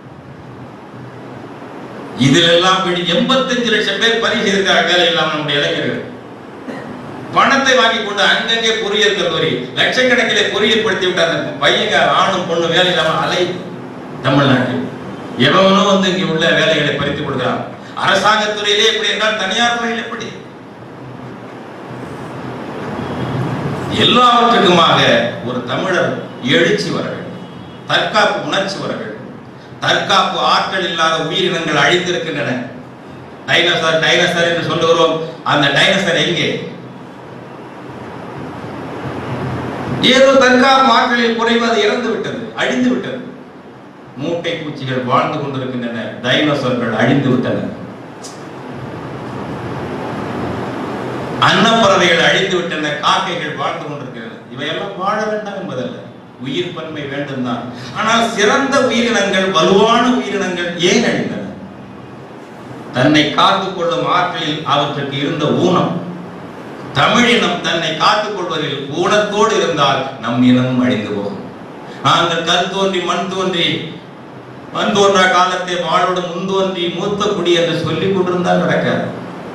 இதில் எல்லாம் பிடி எண்பத்தஞ்சு லட்சம் பேர் பதிவு செய்திருக்காங்க வேலை இல்லாம நம்முடைய இளைஞர்கள் பணத்தை வாங்கி கொண்டு அங்கங்கே பொறியியல் கல்லூரி லட்சக்கணக்கிலே பொறியியல் படுத்தி விட்ட அந்த பையங்க ஆணும் பொண்ணு வேலை இல்லாம அலை தமிழ்நாட்டில் எவனும் வந்து இங்கே உள்ள வேலைகளை பறித்துக் கொடுக்கிறான் அரசாங்கத் துறையிலே எப்படி என்றால் தனியார் துறையில் எப்படி எல்லாவற்றுக்குமாக ஒரு தமிழர் எழுச்சி வர வேண்டும் தற்காப்பு உணர்ச்சி வர வேண்டும் தற்காப்பு ஆற்றல் இல்லாத உயிரினங்கள் அழிந்திருக்கின்றன டைனோசர் டைனோசர் என்று சொல்லுகிறோம் அந்த டைனோசர் எங்கே ஏதோ தற்காப்பு ஆற்றலில் குறைவு அது இறந்து விட்டது அழிந்து விட்டது மூட்டை பூச்சிகள் வாழ்ந்து கொண்டிருக்கின்றன டைனோசர்கள் அழிந்து விட்டன அன்னப்பறவைகள் அழிந்து விட்டன காக்கைகள் வாழ்ந்து கொண்டிருக்கின்றன இவையெல்லாம் வாழ வேண்டாம் என்பதல்ல உயிர் பன்மை வேண்டும் தான் ஆனால் சிறந்த உயிரினங்கள் வலுவான உயிரினங்கள் ஏன் அழிந்தன தன்னை காத்துக் கொள்ளும் ஆற்றலில் அவற்றுக்கு இருந்த ஊனம் தமிழினம் தன்னை காத்துக் கொள்வதில் ஊனத்தோடு இருந்தால் நம் இனமும் அழிந்து போகும் நாங்கள் கல் தோன்றி மண் தோன்றி மண் தோன்றா காலத்தை வாழோடு முன் தோன்றி மூத்த குடி என்று சொல்லிக் கொண்டிருந்தால் நடக்காது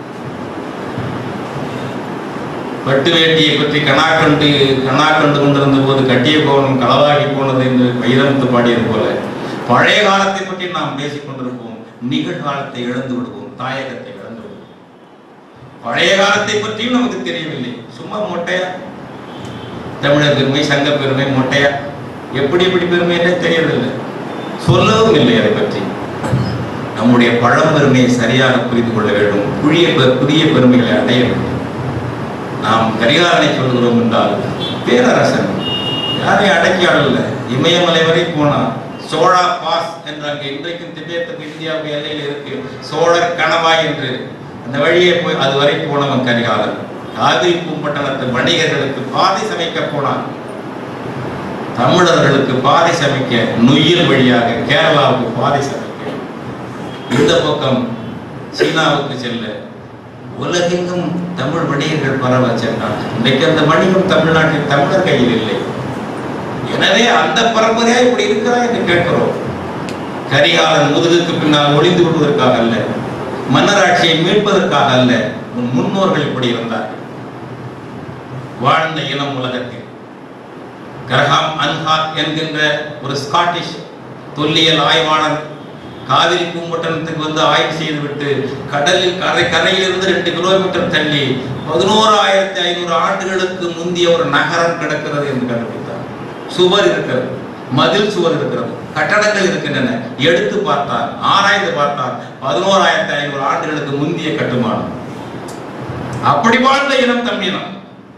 பட்டு வேட்டியை பற்றி கணா கண்டு கணா கண்டு கொண்டிருந்த போது கட்டிய கோவனம் களவாகி போனது என்று வைரமுத்து பாடியது போல பழைய காலத்தை பற்றி நாம் பேசிக் கொண்டிருப்போம் நிகழ்காலத்தை இழந்து விடுவோம் தாயகத்தை இழந்து விடுவோம் பழைய காலத்தை பற்றியும் நமக்கு தெரியவில்லை சும்மா மொட்டையா தமிழர் பெருமை சங்க பெருமை மொட்டையா எப்படி எப்படி பெருமை என்றே தெரியவில்லை சொல்லவும் இல்லை அதை பற்றி நம்முடைய பழம்பெருமையை சரியாக புரிந்து கொள்ள வேண்டும் புதிய பெ- புதிய பெருமைகளை அடைய வேண்டும் நாம் கரிகாலனை சொல்கிறோம் என்றால் பேரரசன் யாரையும் அடக்கி ஆடல இமயமலை வரை போனான் சோழா பாஸ் என்ற அங்கே இன்றைக்கும் திபேத்துக்கு இந்தியாவுக்கு எல்லையில் இருக்கு சோழர் கணவாய் என்று அந்த வழியே போய் அது வரை போனவன் கரிகாலன் காவிரி பூம்பட்டணத்து வணிகர்களுக்கு பாதை சமைக்க போனான் தமிழர்களுக்கு பாதை சமைக்க நுயிர் வழியாக கேரளாவுக்கு பாதை சமைக்க இந்த பக்கம் சீனாவுக்கு செல்ல உலகெங்கும் தமிழ் வணிகர்கள் பரவ சென்றான் இன்றைக்கு அந்த வணிகம் தமிழ்நாட்டில் தமிழர் கையில் இல்லை எனவே அந்த பரம்பரையா இப்படி இருக்கிறா என்று கேட்கிறோம் கரிகாலன் முதுகுக்கு பின்னால் ஒளிந்து விடுவதற்காக அல்ல மன்னராட்சியை மீட்பதற்காக அல்ல உன் முன்னோர்கள் இப்படி இருந்தார்கள் வாழ்ந்த இனம் உலகத்தில் கிரஹாம் அன்ஹார் என்கின்ற ஒரு ஸ்காட்டிஷ் தொல்லியல் ஆய்வாளர் காவிரி பூம்பட்டணத்துக்கு வந்து ஆய்வு செய்துவிட்டு கடலில் கரை கரையிலிருந்து ரெண்டு கிலோமீட்டர் தள்ளி பதினோராயிரத்தி ஐநூறு ஆண்டுகளுக்கு முந்திய ஒரு நகரம் கிடக்கிறது என்று கண்டுபிடித்தார் சுவர் இருக்கிறது மதில் சுவர் இருக்கிறது கட்டடங்கள் இருக்கின்றன எடுத்து பார்த்தார் ஆராய்ந்து பார்த்தார் பதினோராயிரத்தி ஐநூறு ஆண்டுகளுக்கு முந்திய கட்டுமானம் அப்படி வாழ்ந்த இனம் தமிழினம்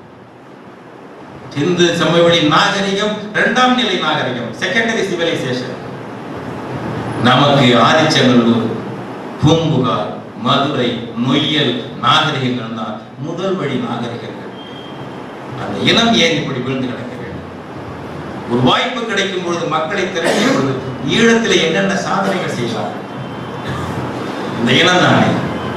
சிந்து சமவெளி நாகரிகம் இரண்டாம் நிலை நாகரிகம் செகண்டரி சிவிலைசேஷன் நமக்கு ஆதிச்சநல்லூர் பூம்புகார் மதுரை நொய்யல் நாகரிகங்கள் தான் முதல் வழி நாகரிகங்கள் அந்த இனம் ஏன் இப்படி விழுந்து கிடக்க வேண்டும் ஒரு வாய்ப்பு கிடைக்கும் பொழுது மக்களை திரட்டிய பொழுது ஈழத்திலே என்னென்ன சாதனைகள் செய்யலாம் இந்த இனம் தானே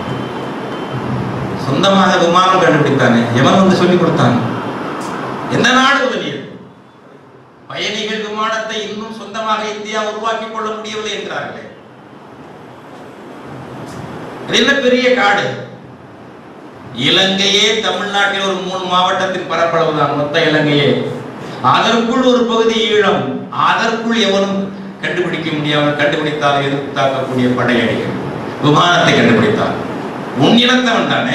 சொந்தமாக விமானம் கண்டுபிடித்தானே எவன் வந்து சொல்லிக் கொடுத்தான் எந்த நாடு உதவியது பயணிகள் விமானத்தை இன்னும் சொந்தமாக இந்தியா உருவாக்கிக் கொள்ள முடியவில்லை என்றார்களே இது என்ன பெரிய காடு இலங்கையே தமிழ்நாட்டில் ஒரு மூணு மாவட்டத்தின் பரப்பளவு தான் மொத்த இலங்கையே அதற்குள் ஒரு பகுதி ஈழம் அதற்குள் எவனும் கண்டுபிடிக்க முடியாமல் கண்டுபிடித்தால் எதிர்த்து தாக்கக்கூடிய படையணிகள் விமானத்தை கண்டுபிடித்தார் உன் இனத்தவன் தானே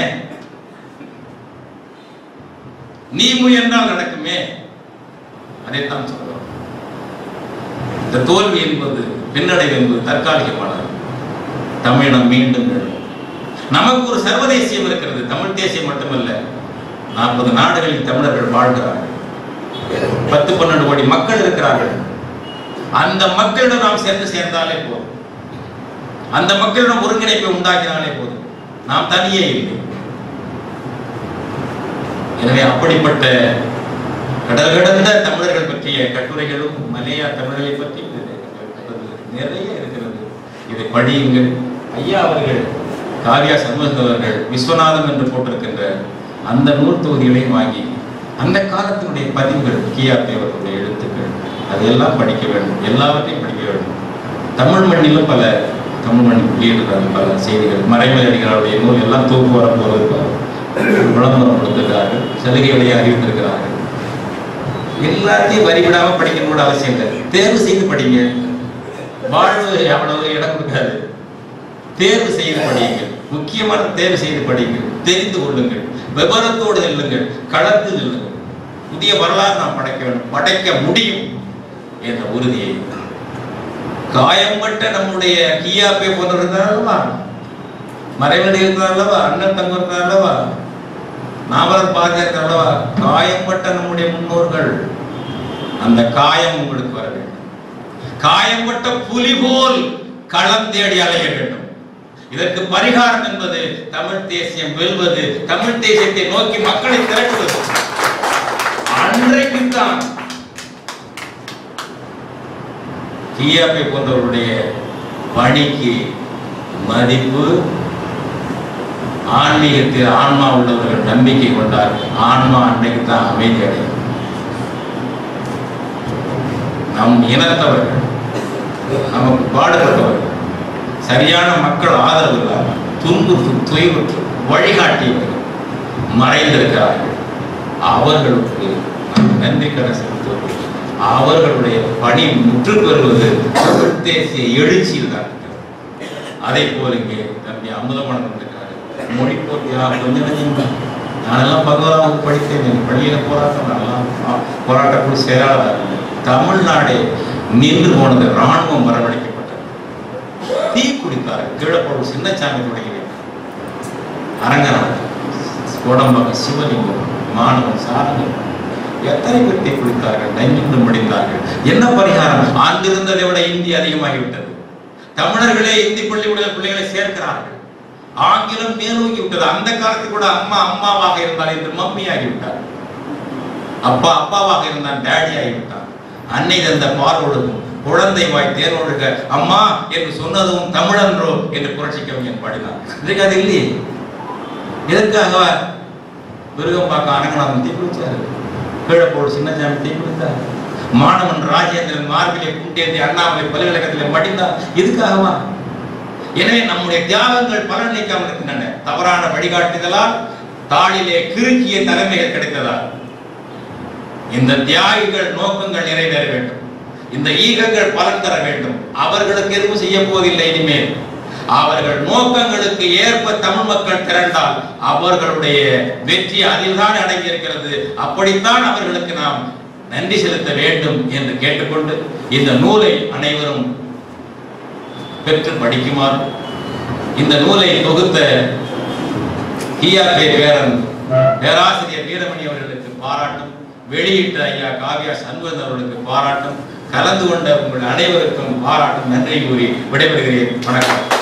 நீ முயன்றால் நடக்குமே அதைத்தான் சொல்றோம் இந்த தோல்வி என்பது பின்னடைவு என்பது தற்காலிகமானது தமிழினம் மீண்டும் எழும் நமக்கு ஒரு சர்வதேசியம் இருக்கிறது தமிழ் தேசியம் மட்டுமல்ல நாற்பது நாடுகளில் தமிழர்கள் வாழ்கிறார்கள் பத்து பன்னெண்டு கோடி மக்கள் இருக்கிறார்கள் அந்த மக்களிடம் நாம் சேர்ந்து சேர்ந்தாலே போதும் அந்த மக்களிடம் ஒருங்கிணைப்பை உண்டாக்கினாலே போதும் நாம் தனியே இல்லை எனவே அப்படிப்பட்ட கடல் கடந்த தமிழர்கள் பற்றிய கட்டுரைகளும் மலையா தமிழர்களை பற்றி நிறைய இருக்கிறது இதை படியுங்கள் ஐயா அவர்கள் காவியா சண்முகம் அவர்கள் விஸ்வநாதம் என்று போட்டிருக்கின்ற அந்த நூல் தொகுதிகளையும் வாங்கி அந்த காலத்தினுடைய பதிவுகள் கியாப்பி அவர்களுடைய எழுத்துக்கள் அதையெல்லாம் படிக்க வேண்டும் எல்லாவற்றையும் படிக்க வேண்டும் தமிழ் மண்ணிலும் பல தமிழ் மண்ணில் வெளியிடுறாங்க பல செய்திகள் மறைமலை அடிகளாருடைய நூல் எல்லாம் தூக்கு வரப்போவதற்கு விளம்பரம் கொடுத்திருக்கிறார்கள் சலுகைகளை அறிவித்திருக்கிறார்கள் எல்லாத்தையும் வரி விடாம படிக்கணும்னு அவசியம் இல்லை தேர்வு செய்து படிங்க வாழ்வு அவ்வளவு இடம் கொடுக்காது தேர்வு செய்து படியுங்கள் முக்கியமான தேர்வு செய்து படியுங்கள் தெரிந்து கொள்ளுங்கள் விவரத்தோடு செல்லுங்கள் களத்தில் நில்லுங்கள் புதிய வரலாறு நாம் படைக்க வேண்டும் படைக்க முடியும் என்ற உறுதியை காயம்பட்ட நம்முடைய கியாப்பை போன்றவர்கள் அல்லவா மறைவடி இருக்கிறார் அல்லவா அண்ணன் தங்கம் இருக்கிறார் அல்லவா நாவலர் பாரதியார் அல்லவா காயம்பட்ட நம்முடைய முன்னோர்கள் அந்த காயம் உங்களுக்கு வர வேண்டும் காயம்பட்ட புலி போல் களம் தேடி அலைய வேண்டும் இதற்கு பரிகாரம் என்பது தமிழ் தேசியம் வெல்வது தமிழ் தேசியத்தை நோக்கி மக்களை திரட்டுவது அன்றைக்குத்தான் கியாப்பை போன்றவருடைய பணிக்கு மதிப்பு ஆன்மீகத்தில் ஆன்மா உள்ளவர்கள் நம்பிக்கை கொண்டார் ஆன்மா அன்றைக்கு தான் அமைதி அடையும் நம் இனத்தவர்கள் நமக்கு பாடுபட்டவர்கள் சரியான மக்கள் ஆதரவு இல்லாமல் துன்புற்று துயருற்று வழிகாட்டியவர்கள் மறைந்திருக்கிறார்கள் அவர்களுக்கு நாம் நன்றி கடன் செலுத்துவது அவர்களுடைய பணி முற்று பெறுவது தமிழ் தேசிய எழுச்சியில் தான் இருக்கிறது. அதை போல இங்கே தம்பி அமுதமணன் இருக்காரு மொழி போட்டியா கொஞ்சம் நெஞ்சம் தான். நானெல்லாம் பதினோராம் வகுப்பு படித்தேன் என் பள்ளியில போராட்டம் நானெல்லாம் பா- போராட்ட குழு செயலாளர் தமிழ்நாடே நின்று போனது ராணுவம் வரவழைக்கப்பட்டது தீ குடித்தார் கீழப்பொருள் சின்னச்சாமி தொடங்கி வைத்தார் அரங்கநாதன் கோடம்பாக்கம் சிவலிங்கம் மாணவன் சாரங்கன் எத்தனை பேர் தீ குடித்தார்கள் நைந்து முடிந்தார்கள் என்ன பரிகாரம் ஆண்டிருந்ததை விட இந்தி அதிகமாகிவிட்டது தமிழர்களே இந்தி பள்ளிக்கூட பிள்ளைகளை சேர்க்கிறார்கள் ஆங்கிலம் மேலோங்கி விட்டது அந்த காலத்தில் கூட அம்மா அம்மாவாக இருந்தால் என்று மம்மி ஆகிவிட்டார் அப்பா அப்பாவாக இருந்தான் டேடி ஆகிவிட்டான் அன்னை தந்த பால் ஒழுகும் குழந்தை வாய் தேர் ஒழுக அம்மா என்று சொன்னதும் தமிழன்றோ என்று புரட்சி கவிஞன் பாடினார் இன்றைக்கு அது இல்லையே எதற்காக விருகம்பாக்கம் அரங்கநாதன் தீ குளிச்சாரு கீழப்போடு சின்னசாமி தீ குளித்தார் மாணவன் ராஜேந்திரன் மார்பிலே குண்டேந்தி அண்ணாமலை பல்கலைக்கழகத்தில் மடிந்தார் இதுக்காகவா எனவே நம்முடைய தியாகங்கள் பலனளிக்காமல் இருக்கின்றன தவறான வழிகாட்டுதலால் தாளிலே கிறுக்கிய தலைமைகள் கிடைத்ததால் இந்த தியாகிகள் நோக்கங்கள் நிறைவேற வேண்டும் இந்த ஈகங்கள் பலன் தர வேண்டும் அவர்களுக்கு எதுவும் செய்ய போவதில்லை இனிமேல் அவர்கள் நோக்கங்களுக்கு ஏற்ப தமிழ் மக்கள் திரண்டால் அவர்களுடைய வெற்றி அதில்தான் அடங்கியிருக்கிறது அப்படித்தான் அவர்களுக்கு நாம் நன்றி செலுத்த வேண்டும் என்று கேட்டுக்கொண்டு இந்த நூலை அனைவரும் பெற்று படிக்குமாறு இந்த நூலை தொகுத்த கியாபே பேரன் பேராசிரியர் வீரமணி அவர்களுக்கு பாராட்டும் வெளியிட்ட ஐயா காவியா சண்முகன் அவர்களுக்கு பாராட்டும் கலந்து கொண்ட உங்கள் அனைவருக்கும் பாராட்டும் நன்றி கூறி விடைபெறுகிறேன் வணக்கம்